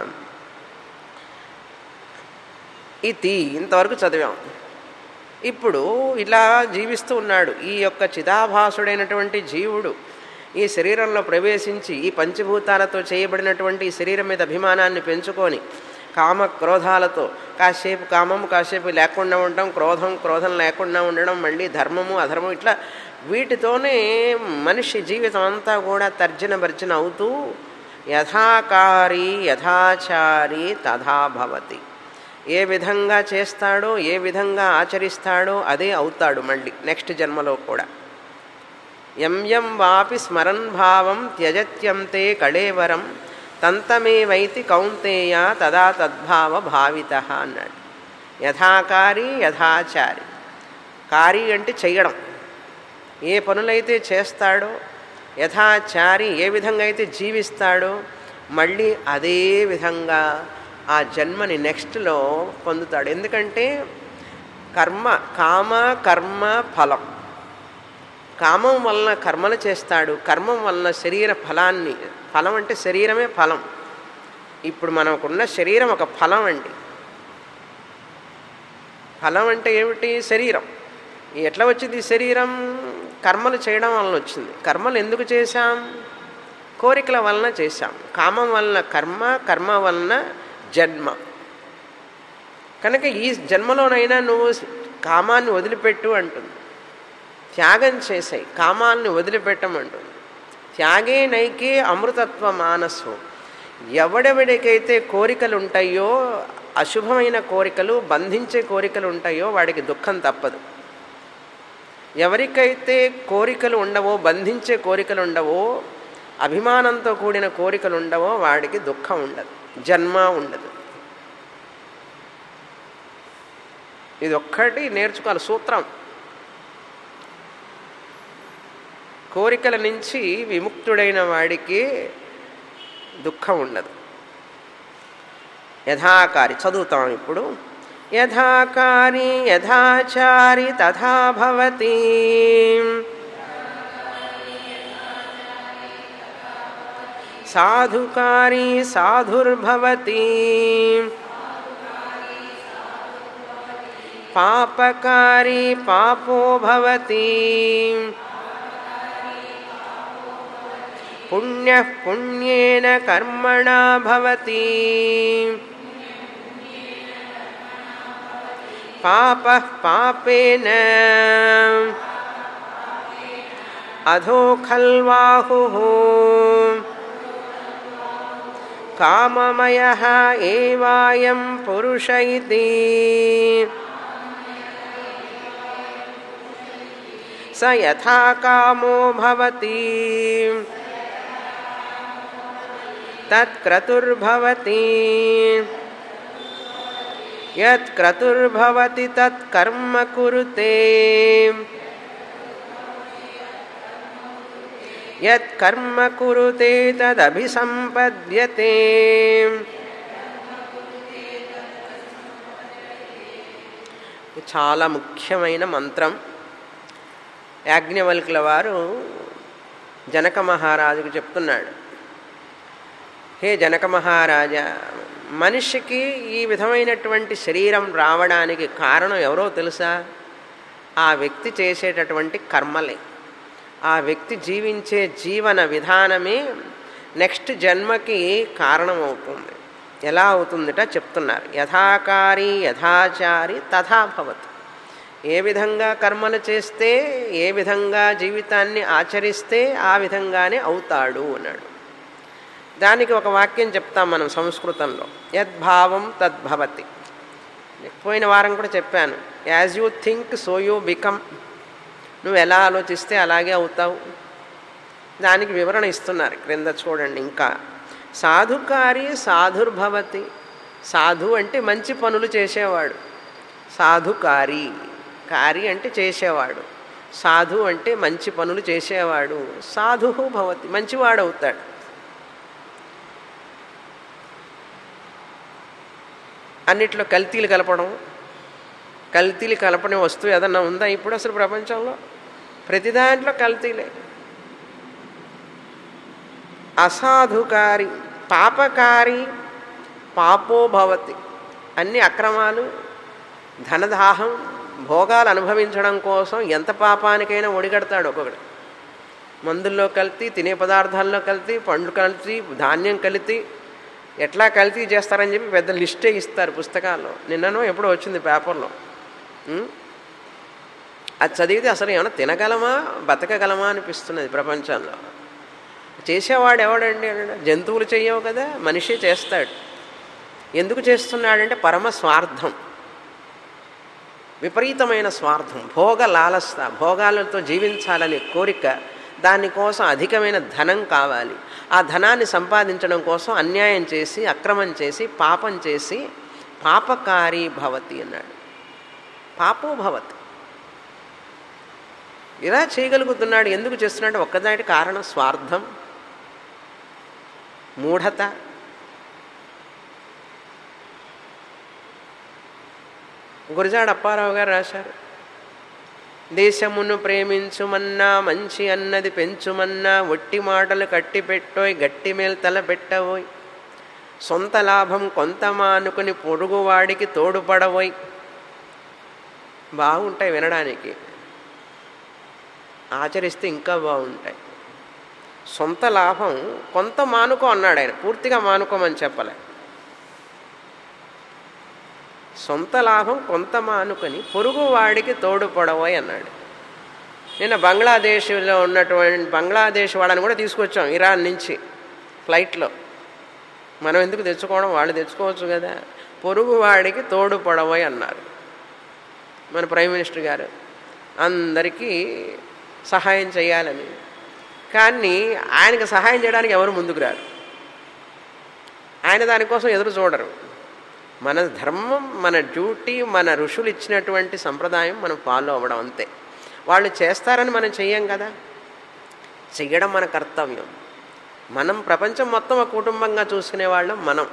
ఇది ఇంతవరకు చదివాం ఇప్పుడు ఇలా జీవిస్తూ ఉన్నాడు ఈ యొక్క చిదాభాసుడైనటువంటి జీవుడు ఈ శరీరంలో ప్రవేశించి ఈ పంచభూతాలతో చేయబడినటువంటి ఈ శరీరం మీద అభిమానాన్ని పెంచుకొని కామ క్రోధాలతో కాసేపు కామము కాసేపు లేకుండా ఉండడం క్రోధం క్రోధం లేకుండా ఉండడం మళ్ళీ ధర్మము అధర్మం ఇట్లా వీటితోనే మనిషి జీవితం అంతా కూడా తర్జన భర్జన అవుతూ యథాకారి యథాచారి తథా భవతి ఏ విధంగా చేస్తాడో ఏ విధంగా ఆచరిస్తాడో అదే అవుతాడు మళ్ళీ నెక్స్ట్ జన్మలో కూడా ఎం ఎం వాపి స్మరన్ భావం త్యజత్యంతే కళేవరం తంతమేవైతి కౌంతేయ తదా తద్భావ భావిత అన్నాడు యథాకారి యథాచారి కారి అంటే చెయ్యడం ఏ పనులైతే చేస్తాడో యథాచారి ఏ విధంగా అయితే జీవిస్తాడో మళ్ళీ అదే విధంగా ఆ జన్మని నెక్స్ట్లో పొందుతాడు ఎందుకంటే కర్మ కామ కర్మ ఫలం కామం వలన కర్మలు చేస్తాడు కర్మం వలన శరీర ఫలాన్ని ఫలం అంటే శరీరమే ఫలం ఇప్పుడు మనకున్న శరీరం ఒక ఫలం అండి ఫలం అంటే ఏమిటి శరీరం ఎట్లా వచ్చింది ఈ శరీరం కర్మలు చేయడం వలన వచ్చింది కర్మలు ఎందుకు చేశాం కోరికల వలన చేశాం కామం వలన కర్మ కర్మ వలన జన్మ కనుక ఈ జన్మలోనైనా నువ్వు కామాన్ని వదిలిపెట్టు అంటుంది త్యాగం చేసాయి కామాల్ని వదిలిపెట్టమంటుంది త్యాగే నైకే అమృతత్వ మానసు ఎవడెవడికైతే కోరికలు ఉంటాయో అశుభమైన కోరికలు బంధించే కోరికలు ఉంటాయో వాడికి దుఃఖం తప్పదు ఎవరికైతే కోరికలు ఉండవో బంధించే కోరికలు ఉండవో అభిమానంతో కూడిన కోరికలు ఉండవో వాడికి దుఃఖం ఉండదు జన్మ ఉండదు ఇది ఒక్కటి నేర్చుకోవాలి సూత్రం కోరికల నుంచి విముక్తుడైన వాడికి దుఃఖం ఉండదు యథాకారి చదువుతాం ఇప్పుడు యథాకారి యథాచారి తథా భవతి సాధుకారి సాధుర్భవతి పాపకారి పాపో భవతి పుణ్య పుణ్యేన కర్మణా భవతి పాప పాపేన అధో ఖల్వాహు కామమయ ఏవాయం పురుష ఇది స యథా కామో భవతి తత్క్రతుర్భవతి యత్క్రతుర్భవతి తత్కర్మ కురుతే యత్ కర్మ కురుతే తదభిసంపద్యతే ఇది చాలా ముఖ్యమైన మంత్రం యాజ్ఞవల్కుల వారు జనక మహారాజుకు చెప్తున్నాడు హే జనక మహారాజా మనిషికి ఈ విధమైనటువంటి శరీరం రావడానికి కారణం ఎవరో తెలుసా ఆ వ్యక్తి చేసేటటువంటి కర్మలే ఆ వ్యక్తి జీవించే జీవన విధానమే నెక్స్ట్ జన్మకి కారణమవుతుంది ఎలా అవుతుందిట చెప్తున్నారు యథాకారి యథాచారి తథాభవత్ ఏ విధంగా కర్మలు చేస్తే ఏ విధంగా జీవితాన్ని ఆచరిస్తే ఆ విధంగానే అవుతాడు అన్నాడు దానికి ఒక వాక్యం చెప్తాం మనం సంస్కృతంలో యద్భావం తద్భవతి పోయిన వారం కూడా చెప్పాను as you think so you become నువ్వు ఎలా ఆలోచిస్తే అలాగే అవుతావు దానికి వివరణ ఇస్తున్నారు క్రింద చూడండి ఇంకా సాధుకారి సాధుర్భవతి సాధు అంటే మంచి పనులు చేసేవాడు సాధుకారి కారి అంటే చేసేవాడు సాధు అంటే మంచి పనులు చేసేవాడు సాధు భవతి మంచివాడు అవుతాడు అన్నిట్లో కల్తీలు కలపడం కల్తీలు కలపని వస్తువు ఏదన్నా ఉందా ఇప్పుడు అసలు ప్రపంచంలో ప్రతి దాంట్లో కల్తీలే అసాధుకారి పాపకారి పాపో భవతి అన్ని అక్రమాలు ధనదాహం భోగాలు అనుభవించడం కోసం ఎంత పాపానికైనా ఒడిగడతాడు ఒక్కొక్కడు మందుల్లో కల్తీ తినే పదార్థాల్లో కల్తీ పండ్లు కల్తీ ధాన్యం కలితీ ఎట్లా కల్తీ చేస్తారని చెప్పి పెద్ద లిస్టే ఇస్తారు పుస్తకాల్లో నిన్ననో ఎప్పుడో వచ్చింది పేపర్లో ఉం? అది చదివితే అసలు ఏమైనా తినగలమా బతకగలమా అనిపిస్తున్నది ప్రపంచంలో చేసేవాడు ఎవడండి అన్నాడు జంతువులు చెయ్యవు కదా మనిషి చేస్తాడు ఎందుకు చేస్తున్నాడంటే పరమ స్వార్థం విపరీతమైన స్వార్థం భోగ లాలస్త భోగాలతో జీవించాలనే కోరిక దానికోసం అధికమైన ధనం కావాలి ఆ ధనాన్ని సంపాదించడం కోసం అన్యాయం చేసి అక్రమం చేసి పాపం చేసి పాపకారి భవతి అన్నాడు పాపో భవతి ఇలా చేయగలుగుతున్నాడు ఎందుకు చేస్తున్నాడు ఒక్కదాటి కారణం స్వార్థం మూఢత గురజాడ అప్పారావు గారు రాశారు దేశమును ప్రేమించుమన్నా మంచి అన్నది పెంచుమన్నా ఒట్టి మాటలు కట్టిపెట్టోయ్ గట్టి మేలు తల పెట్టవోయ్ సొంత లాభం కొంత మానుకుని పొరుగువాడికి తోడుపడవోయ్ బాగుంటాయి వినడానికి ఆచరిస్తే ఇంకా బాగుంటాయి సొంత లాభం కొంత మానుకో అన్నాడు ఆయన పూర్తిగా మానుకోమని చెప్పలే సొంత లాభం కొంత మానుకొని పొరుగు వాడికి తోడుపడవోయ్ అన్నాడు నిన్న బంగ్లాదేశ్లో ఉన్నటువంటి బంగ్లాదేశ్ వాళ్ళని కూడా తీసుకొచ్చాం ఇరాన్ నుంచి ఫ్లైట్లో మనం ఎందుకు తెచ్చుకోవడం వాళ్ళు తెచ్చుకోవచ్చు కదా పొరుగు వాడికి తోడుపడవోయ్ అన్నారు మన ప్రైమ్ మినిస్టర్ గారు అందరికీ సహాయం చేయాలని కానీ ఆయనకు సహాయం చేయడానికి ఎవరు ముందుకు రారు ఆయన దానికోసం ఎదురు చూడరు మన ధర్మం మన డ్యూటీ మన ఋషులు ఇచ్చినటువంటి సంప్రదాయం మనం ఫాలో అవ్వడం అంతే వాళ్ళు చేస్తారని మనం చెయ్యం కదా చెయ్యడం మన కర్తవ్యం మనం ప్రపంచం మొత్తం ఒక కుటుంబంగా చూసుకునే వాళ్ళం మనం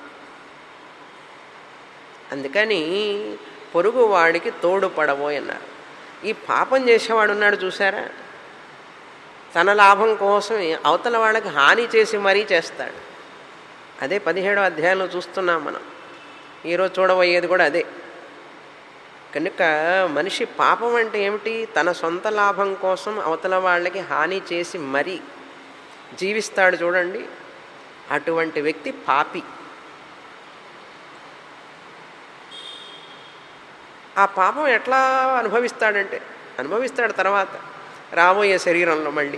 అందుకని పొరుగు వాడికి తోడు పడబోయ్ అన్నారు ఈ పాపం చేసేవాడు ఉన్నాడు చూసారా తన లాభం కోసం అవతల వాళ్ళకి హాని చేసి మరీ చేస్తాడు అదే పదిహేడో అధ్యాయంలో చూస్తున్నాం మనం ఈరోజు చూడబోయేది కూడా అదే కనుక మనిషి పాపం అంటే ఏమిటి తన సొంత లాభం కోసం అవతల వాళ్ళకి హాని చేసి మరీ జీవిస్తాడు చూడండి అటువంటి వ్యక్తి పాపి ఆ పాపం ఎట్లా అనుభవిస్తాడంటే అనుభవిస్తాడు తర్వాత రాబోయే శరీరంలో మళ్ళీ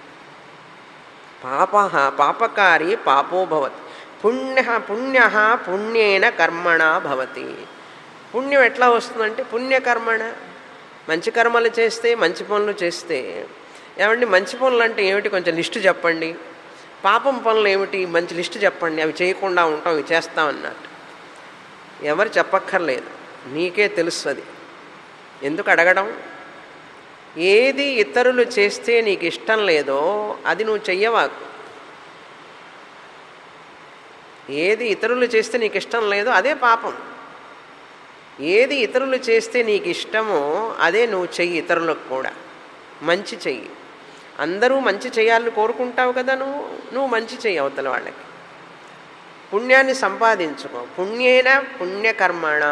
పాప పాపకారి పాపోభవతి పుణ్య పుణ్య పుణ్యేన కర్మణ భవతి పుణ్యం ఎట్లా వస్తుందంటే పుణ్యకర్మణ మంచి కర్మలు చేస్తే మంచి పనులు చేస్తే ఏమండి మంచి పనులు అంటే ఏమిటి కొంచెం లిస్టు చెప్పండి పాపం పనులు ఏమిటి మంచి లిస్టు చెప్పండి అవి చేయకుండా ఉంటాం ఇవి చేస్తాం అన్నట్టు ఎవరు చెప్పక్కర్లేదు నీకే తెలుస్తుంది ఎందుకు అడగడం ఏది ఇతరులు చేస్తే నీకు ఇష్టం లేదో అది నువ్వు చెయ్యవాకు ఏది ఇతరులు చేస్తే నీకు ఇష్టం లేదో అదే పాపం ఏది ఇతరులు చేస్తే నీకు ఇష్టమో అదే నువ్వు చెయ్యి ఇతరులకు కూడా మంచి చెయ్యి అందరూ మంచి చేయాలని కోరుకుంటావు కదా నువ్వు నువ్వు మంచి చెయ్యి అవతల వాళ్ళకి పుణ్యాన్ని సంపాదించుకో పుణ్యేన పుణ్యకర్మణ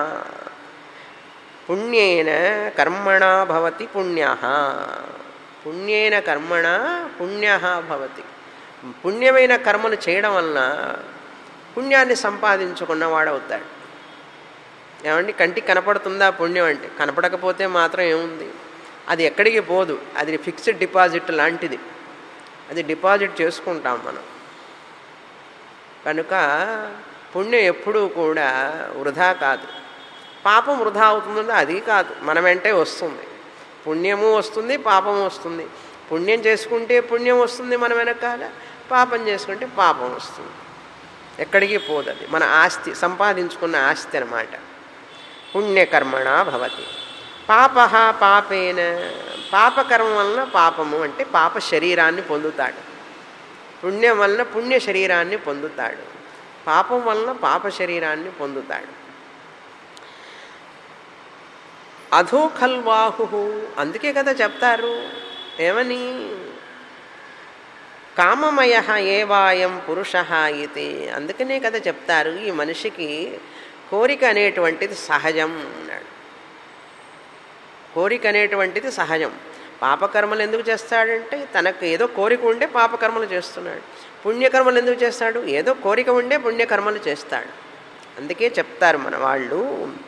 పుణ్యేన కర్మణ భవతి పుణ్య పుణ్యేన కర్మణ పుణ్య భవతి పుణ్యమైన కర్మలు చేయడం వలన పుణ్యాన్ని సంపాదించుకున్నవాడవుతాడు ఏమండి కంటికి కనపడుతుందా పుణ్యం అంటే కనపడకపోతే మాత్రం ఏముంది అది ఎక్కడికి పోదు అది ఫిక్స్డ్ డిపాజిట్ లాంటిది అది డిపాజిట్ చేసుకుంటాం మనం కనుక పుణ్యం ఎప్పుడూ కూడా వృధా కాదు పాపం వృధా అవుతుందో అది కాదు మన వెంటే వస్తుంది పుణ్యము వస్తుంది పాపము వస్తుంది పుణ్యం చేసుకుంటే పుణ్యం వస్తుంది మన వెనకాల పాపం చేసుకుంటే పాపం వస్తుంది ఎక్కడికి పోదు అది మన ఆస్తి సంపాదించుకున్న ఆస్తి అనమాట పుణ్యకర్మణ భవతి పాప పాపేన పాపకర్మ వలన పాపము అంటే పాప శరీరాన్ని పొందుతాడు పుణ్యం వలన పుణ్య శరీరాన్ని పొందుతాడు పాపం వలన పాప శరీరాన్ని పొందుతాడు అధో ఖల్వాహు అందుకే కదా చెప్తారు ఏమని కామమయ ఏవాయం పురుష ఇది అందుకనే కదా చెప్తారు ఈ మనిషికి కోరిక అనేటువంటిది సహజం అన్నాడు కోరిక అనేటువంటిది సహజం పాపకర్మలు ఎందుకు చేస్తాడంటే తనకు ఏదో కోరిక ఉండే పాపకర్మలు చేస్తున్నాడు పుణ్యకర్మలు ఎందుకు చేస్తాడు ఏదో కోరిక ఉండే పుణ్యకర్మలు చేస్తాడు అందుకే చెప్తారు మన వాళ్ళు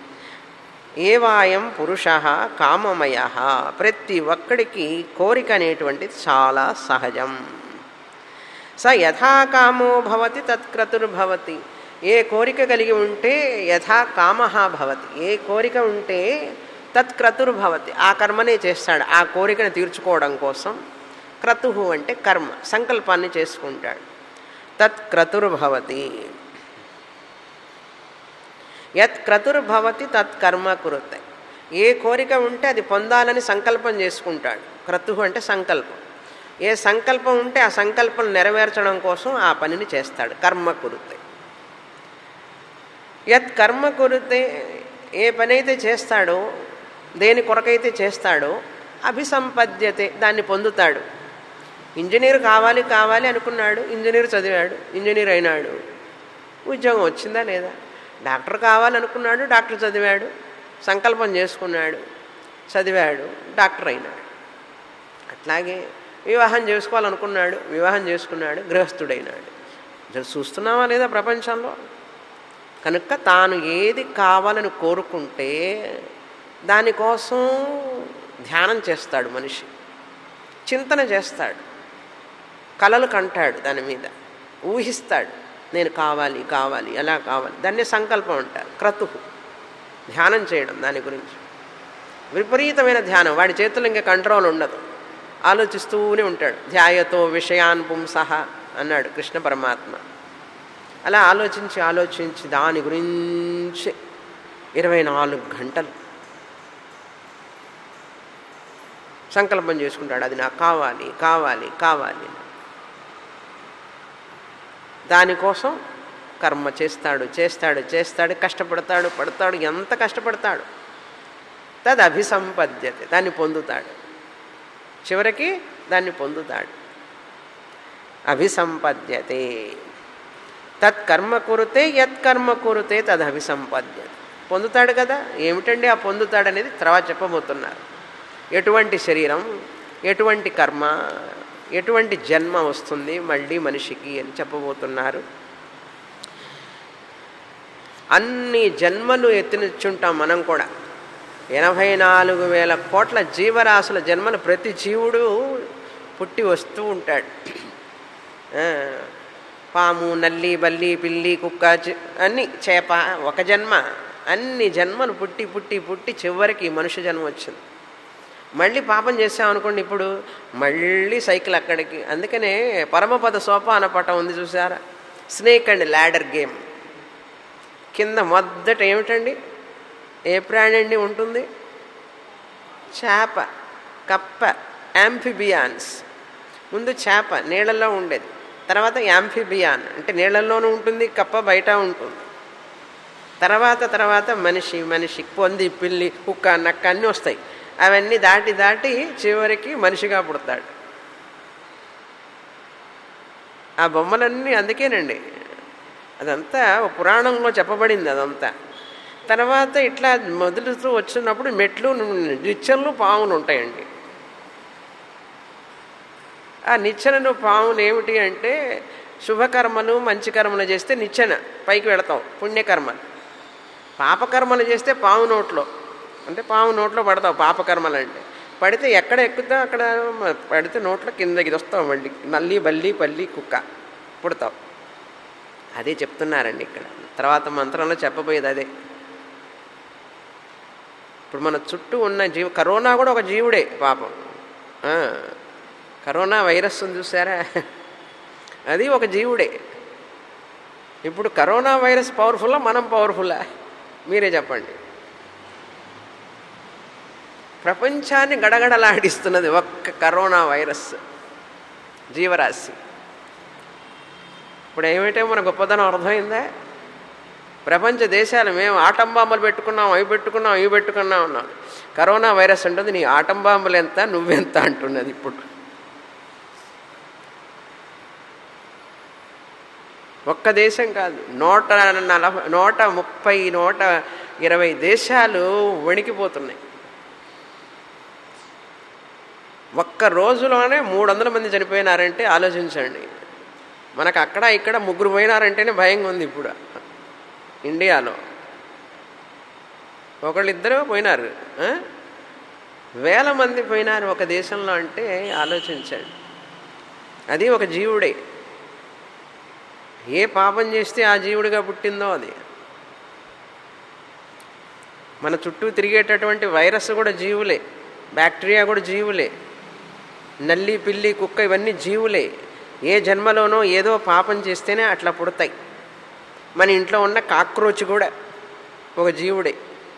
ఏవాయం పురుష కామమయ ప్రతి ఒక్కడికి కోరిక అనేటువంటిది చాలా సహజం స యథాకామో భవతి తత్క్రతుర్భవతి ఏ కోరిక కలిగి ఉంటే యథా కామ భవతి ఏ కోరిక ఉంటే తత్క్రతుర్భవతి ఆ కర్మనే చేస్తాడు ఆ కోరికను తీర్చుకోవడం కోసం క్రతు అంటే కర్మ సంకల్పాన్ని చేసుకుంటాడు తత్క్రతుర్భవతి యత్ క్రతుర్భవతి తత్కర్మ కురుతే ఏ కోరిక ఉంటే అది పొందాలని సంకల్పం చేసుకుంటాడు క్రతు అంటే సంకల్పం ఏ సంకల్పం ఉంటే ఆ సంకల్పం నెరవేర్చడం కోసం ఆ పనిని చేస్తాడు కర్మ కురుతే యత్ కర్మ కురితే ఏ పని అయితే చేస్తాడో దేని కొరకైతే చేస్తాడో అభిసంపద్యతే దాన్ని పొందుతాడు ఇంజనీర్ కావాలి కావాలి అనుకున్నాడు ఇంజనీర్ చదివాడు ఇంజనీర్ అయినాడు ఉద్యోగం వచ్చిందా లేదా డాక్టర్ కావాలనుకున్నాడు డాక్టర్ చదివాడు సంకల్పం చేసుకున్నాడు చదివాడు డాక్టర్ అయినాడు అట్లాగే వివాహం చేసుకోవాలనుకున్నాడు వివాహం చేసుకున్నాడు గృహస్థుడైనాడు చూస్తున్నావా లేదా ప్రపంచంలో కనుక తాను ఏది కావాలని కోరుకుంటే దానికోసం ధ్యానం చేస్తాడు మనిషి చింతన చేస్తాడు కలలు కంటాడు దాని మీద ఊహిస్తాడు నేను కావాలి కావాలి ఎలా కావాలి దాన్ని సంకల్పం అంటారు క్రతు ధ్యానం చేయడం దాని గురించి విపరీతమైన ధ్యానం వాడి చేతుల్లో ఇంకా కంట్రోల్ ఉండదు ఆలోచిస్తూనే ఉంటాడు ధ్యాయతో విషయాన్ పుంసహ అన్నాడు కృష్ణ పరమాత్మ అలా ఆలోచించి ఆలోచించి దాని గురించి ఇరవై నాలుగు గంటలు సంకల్పం చేసుకుంటాడు అది నాకు కావాలి కావాలి కావాలి దానికోసం కర్మ చేస్తాడు చేస్తాడు చేస్తాడు కష్టపడతాడు పడతాడు ఎంత కష్టపడతాడు తది అభిసంపద్యతే దాన్ని పొందుతాడు చివరికి దాన్ని పొందుతాడు అభిసంపద్యతే తత్కర్మ కురితే యత్కర్మ కురితే తద్ అభిసంపద్యతే పొందుతాడు కదా ఏమిటండి ఆ పొందుతాడనేది తర్వాత చెప్పబోతున్నారు ఎటువంటి శరీరం ఎటువంటి కర్మ ఎటువంటి జన్మ వస్తుంది మళ్ళీ మనిషికి అని చెప్పబోతున్నారు అన్ని జన్మలు ఎత్తినిచ్చుంటాం మనం కూడా ఎనభై నాలుగు వేల కోట్ల జీవరాశుల జన్మలు ప్రతి జీవుడు పుట్టి వస్తూ ఉంటాడు పాము నల్లి బల్లి పిల్లి కుక్క అన్ని చేప ఒక జన్మ అన్ని జన్మలు పుట్టి పుట్టి పుట్టి చివరికి మనుష్య జన్మ వచ్చింది మళ్ళీ పాపం చేసామనుకోండి ఇప్పుడు మళ్ళీ సైకిల్ అక్కడికి అందుకనే పరమపద సోపాన పటం ఉంది చూసారా స్నేక్ అండ్ ల్యాడర్ గేమ్ కింద మొదట ఏమిటండి ఏ ప్రాణి అండి ఉంటుంది చేప కప్ప యాంఫిబియాన్స్ ముందు చేప నీళ్ళల్లో ఉండేది తర్వాత యాంఫిబియాన్ అంటే నీళ్ళల్లోనూ ఉంటుంది కప్ప బయట ఉంటుంది తర్వాత తర్వాత మనిషి మనిషి పొంది పిల్లి కుక్క నక్క అన్నీ వస్తాయి అవన్నీ దాటి దాటి చివరికి మనిషిగా పుడతాడు ఆ బొమ్మలన్నీ అందుకేనండి అదంతా ఒక పురాణంలో చెప్పబడింది అదంతా తర్వాత ఇట్లా మొదలుతూ వచ్చినప్పుడు మెట్లు నిచ్చెనలు పాములు ఉంటాయండి ఆ నిచ్చెనలు పాములు ఏమిటి అంటే శుభకర్మలు మంచి కర్మలు చేస్తే నిచ్చెన పైకి వెళతాం పుణ్యకర్మలు పాపకర్మలు చేస్తే పాము నోట్లో అంటే పాము నోట్లో పడతావు పాపకర్మలు అంటే పడితే ఎక్కడ ఎక్కుతా అక్కడ పడితే నోట్లో కిందకి వస్తావు మళ్ళీ నల్లి బల్లి పల్లి కుక్క పుడతావు అదే చెప్తున్నారండి ఇక్కడ తర్వాత మంత్రంలో చెప్పబోయేది అదే ఇప్పుడు మన చుట్టూ ఉన్న జీవ కరోనా కూడా ఒక జీవుడే పాపం ఆ, కరోనా వైరస్ ఉంది చూసారా అది ఒక జీవుడే ఇప్పుడు కరోనా వైరస్ పవర్ఫుల్లా మనం పవర్ఫుల్లా మీరే చెప్పండి ప్రపంచాన్ని గడగడలాడిస్తున్నది ఒక్క కరోనా వైరస్ జీవరాశి ఇప్పుడు ఏమిటో మన గొప్పతనం అర్థమైందా ప్రపంచ దేశాలు మేము ఆటం బాంబులు పెట్టుకున్నాం అవి పెట్టుకున్నాం ఇవి పెట్టుకున్నాం అన్నాం కరోనా వైరస్ ఉంటుంది నీ ఆటం బాంబులు ఎంత నువ్వెంత అంటున్నది ఇప్పుడు ఒక్క దేశం కాదు నూట నలభై నూట ముప్పై నూట ఇరవై దేశాలు వణికిపోతున్నాయి ఒక్క రోజులోనే మూడు వందల మంది చనిపోయినారంటే ఆలోచించండి మనకు అక్కడ ఇక్కడ ముగ్గురు పోయినారంటేనే భయంగా ఉంది ఇప్పుడు ఇండియాలో ఒకళ్ళిద్దరూ పోయినారు ఆ? వేల మంది పోయినారు ఒక దేశంలో అంటే ఆలోచించండి అది ఒక జీవుడే ఏ పాపం చేస్తే ఆ జీవుడిగా పుట్టిందో అది మన చుట్టూ తిరిగేటటువంటి వైరస్ కూడా జీవులే బ్యాక్టీరియా కూడా జీవులే నల్లి పిల్లి కుక్క ఇవన్నీ జీవులే ఏ జన్మలోనో ఏదో పాపం చేస్తేనే అట్లా పుడతాయి మన ఇంట్లో ఉన్న కాక్రోచ్ కూడా ఒక జీవుడే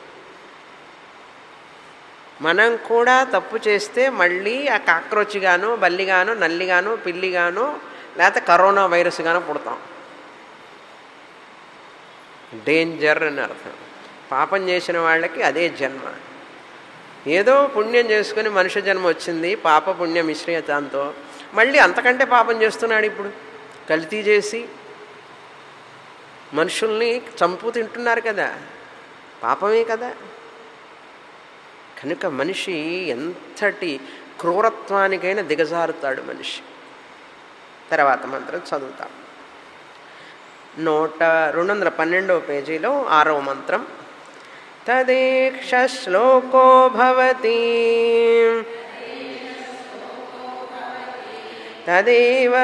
మనం కూడా తప్పు చేస్తే మళ్ళీ ఆ కాక్రోచ్ గాను బల్లిగాను నల్లిగాను పిల్లిగాను లేకపోతే కరోనా వైరస్ గాను పుడతాం డేంజర్ అని అర్థం పాపం చేసిన వాళ్ళకి అదే జన్మ ఏదో పుణ్యం చేసుకుని మనుష్య జన్మ వచ్చింది పాప పుణ్య మిశ్రయతంతో మళ్ళీ అంతకంటే పాపం చేస్తున్నాడు ఇప్పుడు కల్తీ చేసి మనుషుల్ని చంపు తింటున్నారు కదా పాపమే కదా కనుక మనిషి ఎంతటి క్రూరత్వానికైనా దిగజారుతాడు మనిషి తర్వాత మంత్రం చదువుతాం నూట రెండు వందల పన్నెండవ పేజీలో ఆరవ మంత్రం తదేక్ష శ్లోకో భవతి తదేవ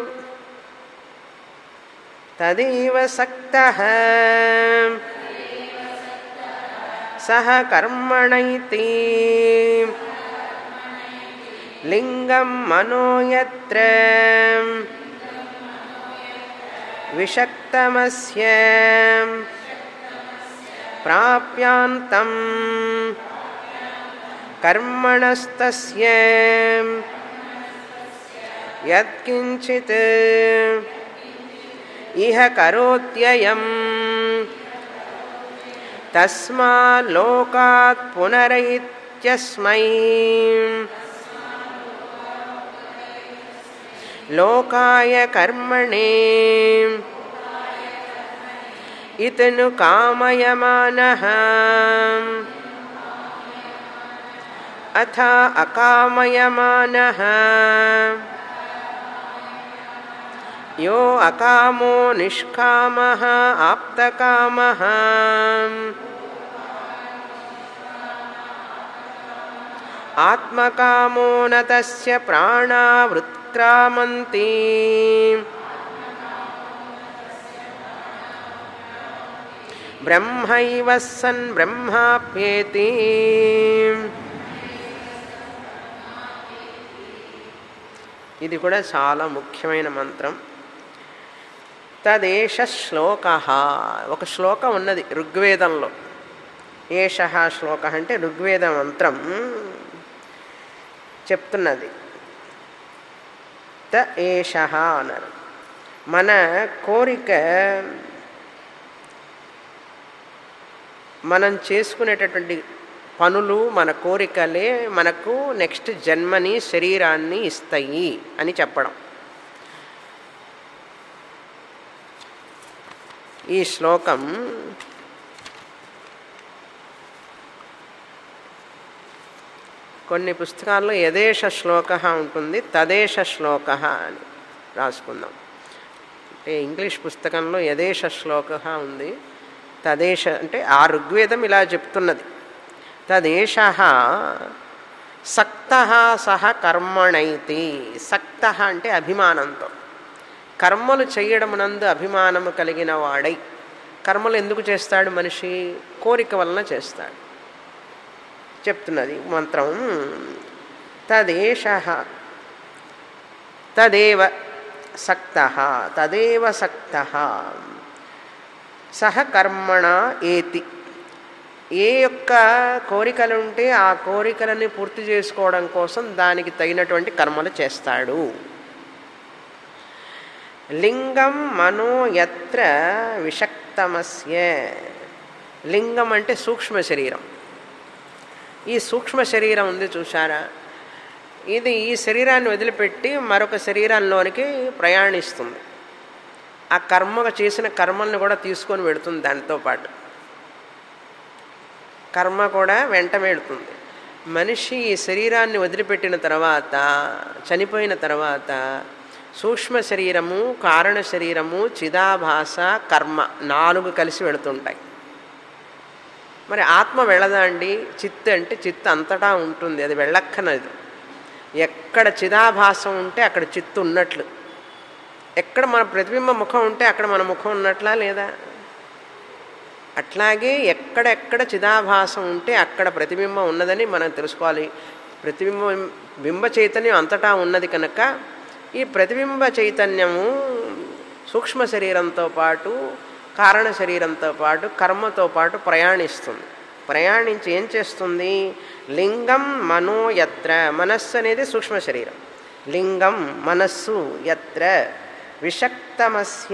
తదేవ సక్త సహ కర్మణైతి లింగం మనోయత్ర విషక్తమస్య ప్రాప్యాంతం కర్మణస్తస్య యత్కించిత్ ఇహ కరోత్యయం తస్మాల్లోకాత్ పునరయిత్యస్మై లోకాయ కర్మణే ఇతను కామయమాన అథ అకామయమాన యో అకామో నిష్కామ ఆప్తకామ ఆత్మకామో న తస్య ప్రాణా వృత్క్రామంతి బ్రహ్మైవ సన్ బ్రహ్మాప్యేతి ఇది కూడా చాలా ముఖ్యమైన మంత్రం తదేష శ్లోక ఒక శ్లోకం ఉన్నది ఋగ్వేదంలో ఏష శ్లోక అంటే ఋగ్వేద మంత్రం చెప్తున్నది త ఏష అన్నారు మన కోరిక మనం చేసుకునేటటువంటి పనులు మన కోరికలే మనకు నెక్స్ట్ జన్మని శరీరాన్ని ఇస్తాయి అని చెప్పడం ఈ శ్లోకం కొన్ని పుస్తకాల్లో యదేశ శ్లోక ఉంటుంది తదేశ శ్లోక అని రాసుకుందాం అంటే ఇంగ్లీష్ పుస్తకంలో యదేశ శ్లోక ఉంది తదేశ అంటే ఆ ఋగ్వేదం ఇలా చెప్తున్నది తదేశ సక్త సహ కర్మణైతి సక్త అంటే అభిమానంతో కర్మలు చేయడమునందు అభిమానము కలిగిన వాడై కర్మలు ఎందుకు చేస్తాడు మనిషి కోరిక వలన చేస్తాడు చెప్తున్నది మంత్రం తదేశ తదేవ సక్త తదేవ సక్త సహ కర్మణ ఏతి ఏ యొక్క కోరికలు ఉంటే ఆ కోరికలని పూర్తి చేసుకోవడం కోసం దానికి తగినటువంటి కర్మలు చేస్తాడు లింగం మనో ఎత్ర విషక్తమస్య లింగం అంటే సూక్ష్మ శరీరం ఈ సూక్ష్మ శరీరం ఉంది చూసారా ఇది ఈ శరీరాన్ని వదిలిపెట్టి మరొక శరీరంలోనికి ప్రయాణిస్తుంది ఆ కర్మ చేసిన కర్మల్ని కూడా తీసుకొని పెడుతుంది దానితో పాటు కర్మ కూడా వెంట వెళుతుంది మనిషి ఈ శరీరాన్ని వదిలిపెట్టిన తర్వాత చనిపోయిన తర్వాత సూక్ష్మ శరీరము కారణ శరీరము చిదాభాస కర్మ నాలుగు కలిసి వెళుతుంటాయి మరి ఆత్మ వెళ్ళదా అండి చిత్ అంటే చిత్ అంతటా ఉంటుంది అది వెళ్ళక్కనది ఎక్కడ చిదాభాసం ఉంటే అక్కడ చిత్తు ఉన్నట్లు ఎక్కడ మన ప్రతిబింబ ముఖం ఉంటే అక్కడ మన ముఖం ఉన్నట్లా లేదా అట్లాగే ఎక్కడెక్కడ చిదాభాసం ఉంటే అక్కడ ప్రతిబింబం ఉన్నదని మనం తెలుసుకోవాలి ప్రతిబింబం బింబ చైతన్యం అంతటా ఉన్నది కనుక ఈ ప్రతిబింబ చైతన్యము సూక్ష్మ శరీరంతో పాటు కారణ శరీరంతో పాటు కర్మతో పాటు ప్రయాణిస్తుంది ప్రయాణించి ఏం చేస్తుంది లింగం మనో యత్ర మనస్సు అనేది సూక్ష్మ శరీరం లింగం మనస్సు యత్ర విషక్తమస్య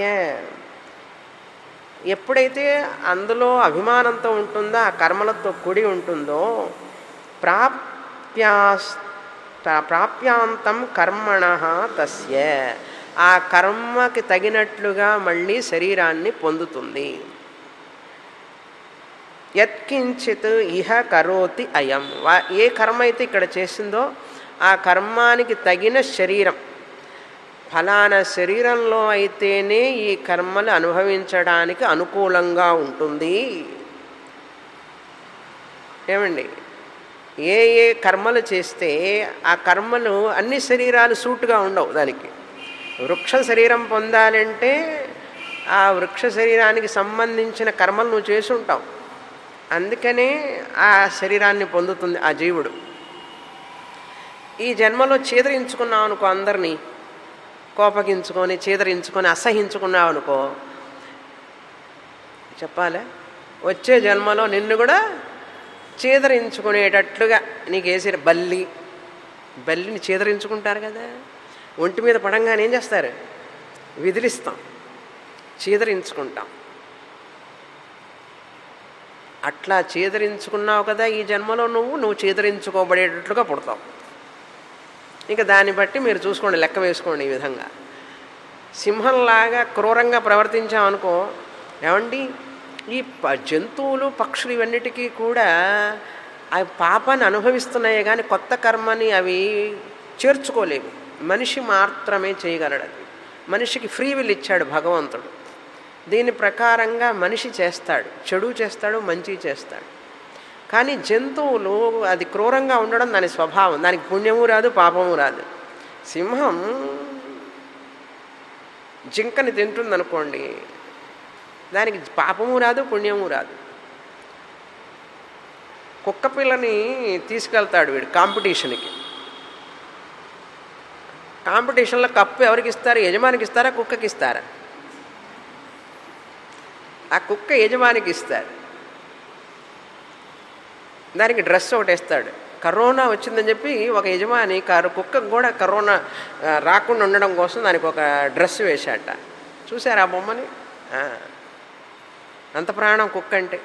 ఎప్పుడైతే అందులో అభిమానంతో ఉంటుందో ఆ కర్మలతో కూడి ఉంటుందో ప్రాప్యాస్ ప్రాప్యాంతం కర్మణ తస్య ఆ కర్మకి తగినట్లుగా మళ్ళీ శరీరాన్ని పొందుతుంది యత్కించిత్ ఇహ కరోతి అయం ఏ కర్మ అయితే ఇక్కడ చేసిందో ఆ కర్మానికి తగిన శరీరం ఫలానా శరీరంలో అయితేనే ఈ కర్మలు అనుభవించడానికి అనుకూలంగా ఉంటుంది ఏమండి ఏ ఏ కర్మలు చేస్తే ఆ కర్మలు అన్ని శరీరాలు సూటుగా ఉండవు దానికి వృక్ష శరీరం పొందాలంటే ఆ వృక్ష శరీరానికి సంబంధించిన కర్మలు నువ్వు చేసి ఉంటావు అందుకనే ఆ శరీరాన్ని పొందుతుంది ఆ జీవుడు ఈ జన్మలో చేదరించుకున్నావు అనుకో అందరినీ కోపగించుకొని చేదరించుకొని అసహించుకున్నావు అనుకో చెప్పాలా వచ్చే జన్మలో నిన్ను కూడా చేదరించుకునేటట్లుగా నీకు వేసిన బల్లి బల్లిని చేదరించుకుంటారు కదా ఒంటి మీద పడంగానే ఏం చేస్తారు విదిలిస్తాం చీదరించుకుంటాం అట్లా చీదరించుకున్నావు కదా ఈ జన్మలో నువ్వు నువ్వు చీదరించుకోబడేటట్లుగా పుడతావు ఇంకా దాన్ని బట్టి మీరు చూసుకోండి లెక్క వేసుకోండి ఈ విధంగా సింహంలాగా క్రూరంగా ప్రవర్తించామనుకో ఏమండి ఈ ప జంతువులు పక్షులు ఇవన్నిటికీ కూడా అవి పాపాన్ని అనుభవిస్తున్నాయి కానీ కొత్త కర్మని అవి చేర్చుకోలేవు మనిషి మాత్రమే చేయగలడు అది మనిషికి ఫ్రీ విల్ ఇచ్చాడు భగవంతుడు దీని ప్రకారంగా మనిషి చేస్తాడు చెడు చేస్తాడు మంచి చేస్తాడు కానీ జంతువులు అది క్రూరంగా ఉండడం దాని స్వభావం దానికి పుణ్యము రాదు పాపము రాదు సింహం జింకని తింటుందనుకోండి దానికి పాపము రాదు పుణ్యము రాదు కుక్క పిల్లని తీసుకెళ్తాడు వీడు కాంపిటీషన్కి కాంపిటీషన్లో కప్పు ఎవరికి ఇస్తారు యజమానికి ఇస్తారా కుక్కకి ఇస్తారా ఆ కుక్క యజమానికి ఇస్తాడు దానికి డ్రెస్ ఒకటి వేస్తాడు కరోనా వచ్చిందని చెప్పి ఒక యజమాని కారు కుక్కకు కూడా కరోనా ఆ, రాకుండా ఉండడం కోసం దానికి ఒక డ్రెస్ వేశాట చూసారా ఆ బొమ్మని ఆ. అంత ప్రాణం కుక్క అంటే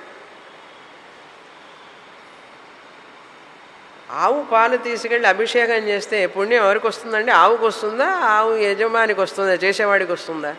ఆవు పాలు తీసుకెళ్ళి అభిషేకం చేస్తే పుణ్యం ఎవరికి వస్తుందండి ఆవుకు వస్తుందా ఆవు యజమానికి వస్తుందా చేసేవాడికి వస్తుందా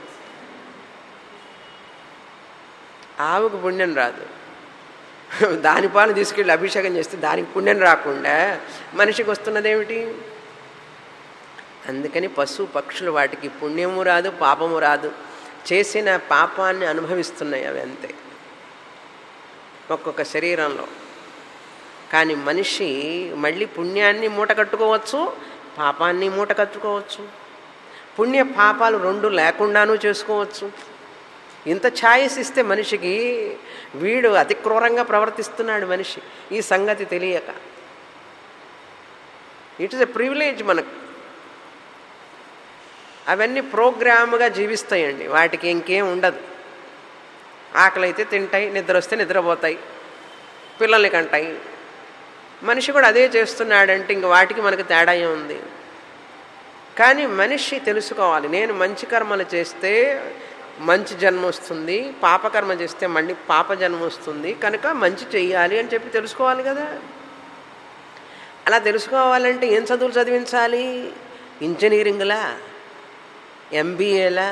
ఆవుకు పుణ్యం రాదు దాని పాలు తీసుకెళ్ళి అభిషేకం చేస్తే దానికి పుణ్యం రాకుండా మనిషికి వస్తున్నదేమిటి అందుకని పశు పక్షులు వాటికి పుణ్యము రాదు పాపము రాదు చేసిన పాపాన్ని అనుభవిస్తున్నాయి అవి అంతే ఒక్కొక్క శరీరంలో కానీ మనిషి మళ్ళీ పుణ్యాన్ని మూట కట్టుకోవచ్చు పాపాన్ని మూట కట్టుకోవచ్చు పుణ్య పాపాలు రెండు లేకుండానూ చేసుకోవచ్చు ఇంత ఛాయిస్ ఇస్తే మనిషికి వీడు అతి క్రూరంగా ప్రవర్తిస్తున్నాడు మనిషి ఈ సంగతి తెలియక ఇట్ ఇస్ ఎ ప్రివిలేజ్ మనకు అవన్నీ ప్రోగ్రామ్గా జీవిస్తాయండి వాటికి ఇంకేం ఉండదు ఆకలి అయితే తింటాయి నిద్ర వస్తే నిద్రపోతాయి పిల్లల్ని కంటాయి మనిషి కూడా అదే చేస్తున్నాడంటే ఇంక వాటికి మనకు తేడా ఉంది కానీ మనిషి తెలుసుకోవాలి నేను మంచి కర్మలు చేస్తే మంచి జన్మ వస్తుంది పాపకర్మ చేస్తే మళ్ళీ పాప జన్మ వస్తుంది కనుక మంచి చెయ్యాలి అని చెప్పి తెలుసుకోవాలి కదా అలా తెలుసుకోవాలంటే ఏం చదువులు చదివించాలి ఇంజనీరింగ్లా ఎంబీఏలా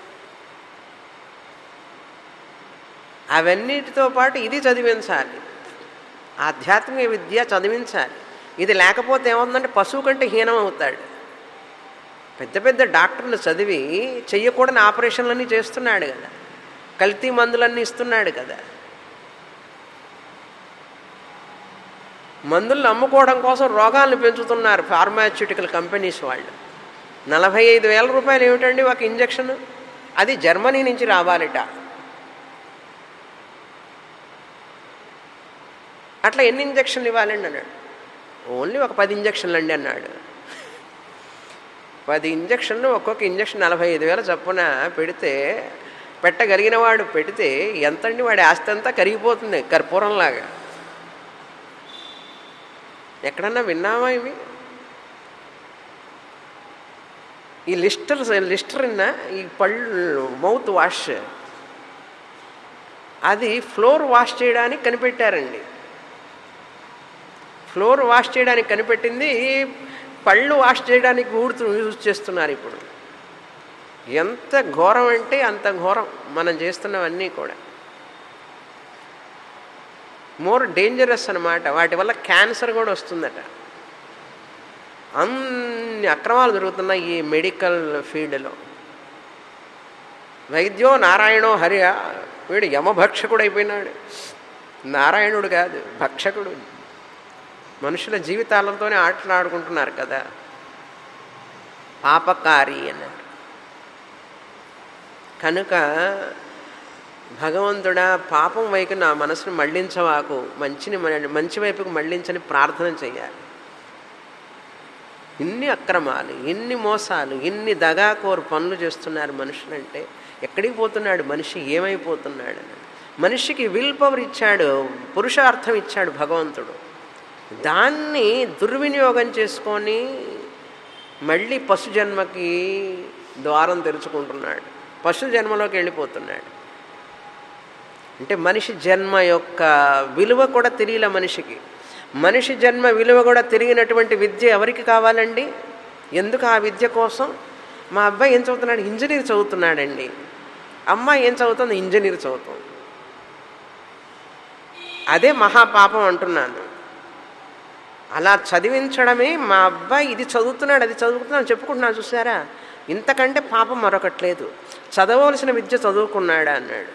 అవన్నిటితో పాటు ఇది చదివించాలి ఆధ్యాత్మిక విద్య చదివించాలి ఇది లేకపోతే ఏమవుతుందంటే పశువు కంటే హీనం అవుతాడు పెద్ద పెద్ద డాక్టర్లు చదివి చెయ్యకూడని ఆపరేషన్లన్నీ చేస్తున్నాడు కదా కల్తీ మందులన్నీ ఇస్తున్నాడు కదా మందులను అమ్ముకోవడం కోసం రోగాలను పెంచుతున్నారు ఫార్మాస్యూటికల్ కంపెనీస్ వాళ్ళు నలభై ఐదు వేల రూపాయలు ఏమిటండి ఒక ఇంజక్షన్ అది జర్మనీ నుంచి రావాలిట అట్లా ఎన్ని ఇంజక్షన్లు ఇవ్వాలండి అన్నాడు ఓన్లీ ఒక పది ఇంజక్షన్లు అండి అన్నాడు పది ఇంజక్షన్లు ఒక్కొక్క ఇంజక్షన్ నలభై ఐదు వేల చొప్పున పెడితే పెట్టగలిగిన వాడు పెడితే ఎంతండి వాడి ఆస్తి అంతా కరిగిపోతుంది కర్పూరంలాగా ఎక్కడన్నా విన్నామా ఇవి ఈ లిస్టర్ లిస్టరిన్న ఈ పళ్ళు మౌత్ వాష్ అది ఫ్లోర్ వాష్ చేయడానికి కనిపెట్టారండి ఫ్లోర్ వాష్ చేయడానికి కనిపెట్టింది పళ్ళు వాష్ చేయడానికి ఊడుతూ యూజ్ చేస్తున్నారు ఇప్పుడు ఎంత ఘోరం అంటే అంత ఘోరం మనం చేస్తున్నవన్నీ కూడా మోర్ డేంజరస్ అనమాట వాటి వల్ల క్యాన్సర్ కూడా వస్తుందట అన్ని అక్రమాలు జరుగుతున్నాయి ఈ మెడికల్ ఫీల్డ్లో వైద్యో నారాయణో హరి వీడు యమభక్షకుడు అయిపోయినాడు నారాయణుడు కాదు భక్షకుడు మనుషుల జీవితాలతోనే ఆటలాడుకుంటున్నారు కదా పాపకారి అన్నారు కనుక భగవంతుడా పాపం వైపు నా మనసును మళ్లించవాకు మంచిని మంచి వైపుకు మళ్లించని ప్రార్థన చేయాలి ఇన్ని అక్రమాలు ఇన్ని మోసాలు ఇన్ని దగాకోరు పనులు చేస్తున్నారు మనుషులంటే ఎక్కడికి పోతున్నాడు మనిషి ఏమైపోతున్నాడు మనిషికి విల్ పవర్ ఇచ్చాడు పురుషార్థం ఇచ్చాడు భగవంతుడు దాన్ని దుర్వినియోగం చేసుకొని మళ్ళీ పశు జన్మకి ద్వారం తెరుచుకుంటున్నాడు పశు జన్మలోకి వెళ్ళిపోతున్నాడు అంటే మనిషి జన్మ యొక్క విలువ కూడా తెలియలే మనిషికి మనిషి జన్మ విలువ కూడా తిరిగినటువంటి విద్య ఎవరికి కావాలండి ఎందుకు ఆ విద్య కోసం మా అబ్బాయి ఏం చదువుతున్నాడు ఇంజనీర్ చదువుతున్నాడండి అమ్మాయి ఏం చదువుతుంది ఇంజనీర్ చదువుతుంది అదే మహాపాపం అంటున్నాను అలా చదివించడమే మా అబ్బాయి ఇది చదువుతున్నాడు అది చదువుతున్నాడు చెప్పుకుంటున్నాను చూసారా ఇంతకంటే పాపం మరొకట్లేదు చదవలసిన విద్య చదువుకున్నాడా అన్నాడు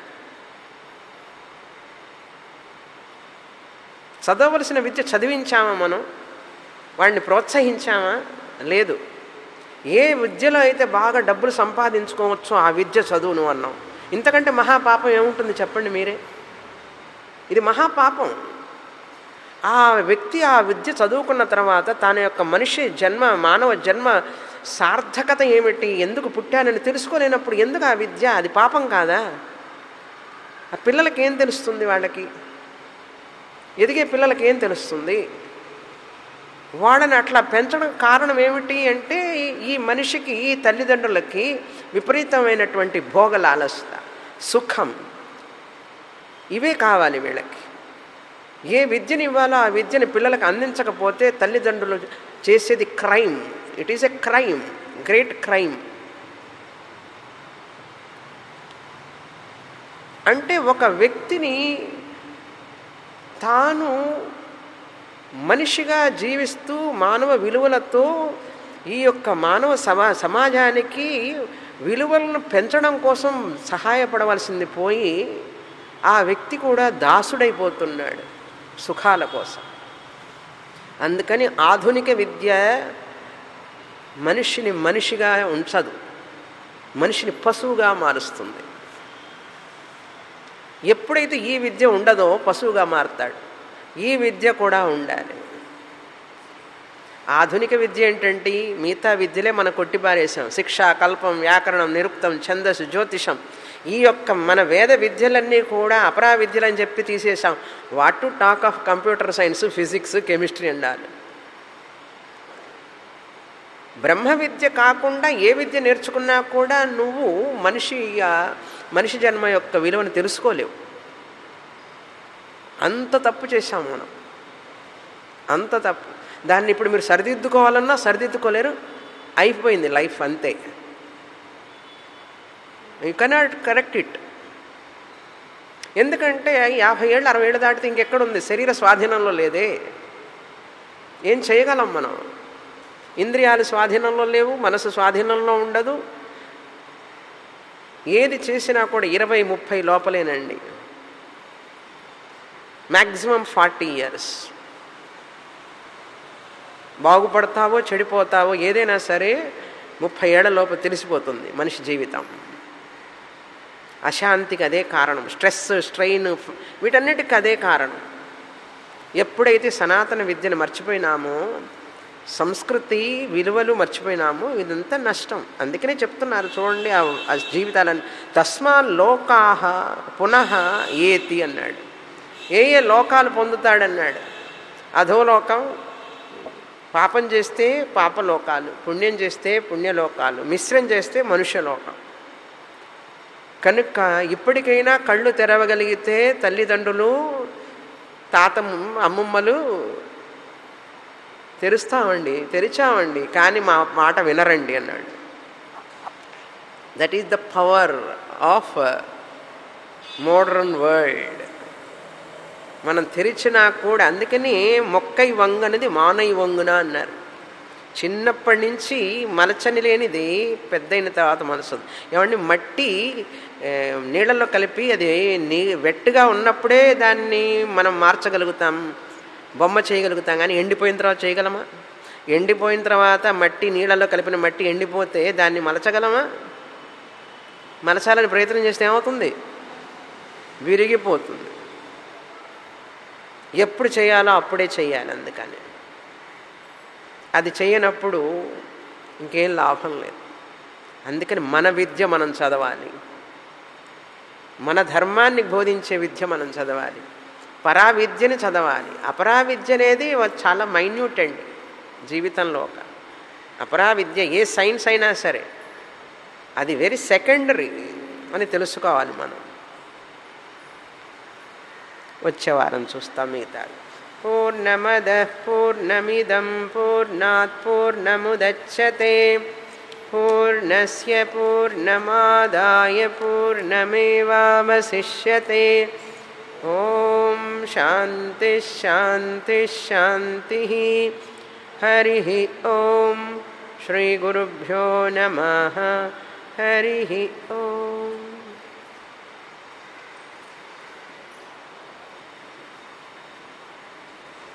చదవలసిన విద్య చదివించామా మనం వాడిని ప్రోత్సహించామా లేదు ఏ విద్యలో అయితే బాగా డబ్బులు సంపాదించుకోవచ్చో ఆ విద్య చదువును అన్నాం ఇంతకంటే మహాపాపం ఏముంటుంది చెప్పండి మీరే ఇది మహాపాపం ఆ వ్యక్తి ఆ విద్య చదువుకున్న తర్వాత తన యొక్క మనిషి జన్మ మానవ జన్మ సార్థకత ఏమిటి ఎందుకు పుట్టానని తెలుసుకోలేనప్పుడు ఎందుకు ఆ విద్య అది పాపం కాదా ఆ పిల్లలకి ఏం తెలుస్తుంది వాళ్ళకి ఎదిగే పిల్లలకి ఏం తెలుస్తుంది వాళ్ళని అట్లా పెంచడం కారణం ఏమిటి అంటే ఈ- ఈ మనిషికి ఈ తల్లిదండ్రులకి విపరీతమైనటువంటి భోగలాలస్త సుఖం ఇవే కావాలి వీళ్ళకి ఏ విద్యని ఇవ్వాలో ఆ విద్యని పిల్లలకు అందించకపోతే తల్లిదండ్రులు చేసేది crime it is a crime great crime అంటే ఒక వ్యక్తిని తాను మనిషిగా జీవిస్తూ మానవ విలువలతో ఈ యొక్క మానవ సమా సమాజానికి విలువలను పెంచడం కోసం సహాయపడవలసింది పోయి ఆ వ్యక్తి కూడా దాసుడైపోతున్నాడు సుఖాల కోసం అందుకని ఆధునిక విద్య మనిషిని మనిషిగా ఉంచదు మనిషిని పశువుగా మారుస్తుంది ఎప్పుడైతే ఈ విద్య ఉండదో పశువుగా మారుతాడు ఈ విద్య కూడా ఉండాలి ఆధునిక విద్య ఏంటంటే మిగతా విద్యలే మనం కొట్టిపారేసాం శిక్ష కల్పం వ్యాకరణం నిరుక్తం ఛందస్సు జ్యోతిషం ఈ యొక్క మన వేద విద్యలన్నీ కూడా అపరా విద్యలు అని చెప్పి తీసేసాం what to talk of computer science physics chemistry ఉండాలి బ్రహ్మ విద్య కాకుండా ఏ విద్య నేర్చుకున్నా కూడా నువ్వు మనిషి మనిషి జన్మ యొక్క విలువను తెలుసుకోలేవు అంత తప్పు చేశాం మనం అంత తప్పు దాన్ని ఇప్పుడు మీరు సరిదిద్దుకోవాలన్నా సరిదిద్దుకోలేరు అయిపోయింది లైఫ్ అంతే యూ కెనాట్ కరెక్ట్ ఇట్ ఎందుకంటే యాభై ఏళ్ళు అరవై ఏళ్ళు దాటితే ఇంకెక్కడుంది శరీర స్వాధీనంలో లేదే ఏం చేయగలం మనం ఇంద్రియాలు స్వాధీనంలో లేవు మనసు స్వాధీనంలో ఉండదు ఏది చేసినా కూడా ఇరవై ముప్పై లోపలేనండి మ్యాక్సిమం ఫార్టీ ఇయర్స్ బాగుపడతావో చెడిపోతావో ఏదైనా సరే ముప్పై ఏళ్ల లోపు తెలిసిపోతుంది మనిషి జీవితం అశాంతికి అదే కారణం స్ట్రెస్ స్ట్రెయిన్ వీటన్నిటికి అదే కారణం ఎప్పుడైతే సనాతన విద్యను మర్చిపోయినామో సంస్కృతి విలువలు మర్చిపోయినామో ఇదంతా నష్టం అందుకనే చెప్తున్నారు చూడండి ఆ- ఆ జీవితాలని తస్మా లోకాహ పునః ఏతి అన్నాడు ఏ ఏ లోకాలు పొందుతాడన్నాడు అధోలోకం పాపం చేస్తే పాపలోకాలు పుణ్యం చేస్తే పుణ్యలోకాలు మిశ్రం చేస్తే మనుష్యలోకం కనుక ఇప్పటికైనా కళ్ళు తెరవగలిగితే తల్లిదండ్రులు తాత అమ్మమ్మలు తెరుస్తామండి తెరిచామండి కానీ మా మాట వినరండి అన్నాడు that is the power of modern world మనం తెరిచినా కూడా అందుకని మొక్కై వంగనది మానై వంగున అన్నారు చిన్నప్పటి నుంచి మలచని లేనిది పెద్దయిన తర్వాత మనసు ఏమంటే మట్టి ఏ, నీళ్ళల్లో కలిపి అది నీ వెట్టుగా ఉన్నప్పుడే దాన్ని మనం మార్చగలుగుతాం బొమ్మ చేయగలుగుతాం కానీ ఎండిపోయిన తర్వాత చేయగలమా ఎండిపోయిన తర్వాత మట్టి నీళ్ళల్లో కలిపిన మట్టి ఎండిపోతే దాన్ని మలచగలమా మలచాలని ప్రయత్నం చేస్తే ఏమవుతుంది విరిగిపోతుంది ఎప్పుడు చేయాలో అప్పుడే చేయాలి అందుకని అది చేయనప్పుడు ఇంకేం లాభం లేదు అందుకని మన విద్య మనం చదవాలి మన ధర్మాన్ని బోధించే విద్య మనం చదవాలి పరా విద్యని చదవాలి అపరా విద్య అనేది చాలా మైన్యూట్ అండి జీవితంలో ఒక అపరా విద్య ఏ సైన్స్ అయినా సరే అది వెరీ సెకండరీ అని తెలుసుకోవాలి మనం వచ్చే వారం చూస్తాం మిగతా పూర్ణమద పూర్ణమిదం పూర్ణాత్ పూర్ణముదచ్చతే పూర్ణస్య పూర్ణమాదాయ పూర్ణమేవావశిష్యతే ఓం శాంతి శాంతి శాంతి హరి ఓం శ్రీ గురుభ్యో నమ హరి ఓం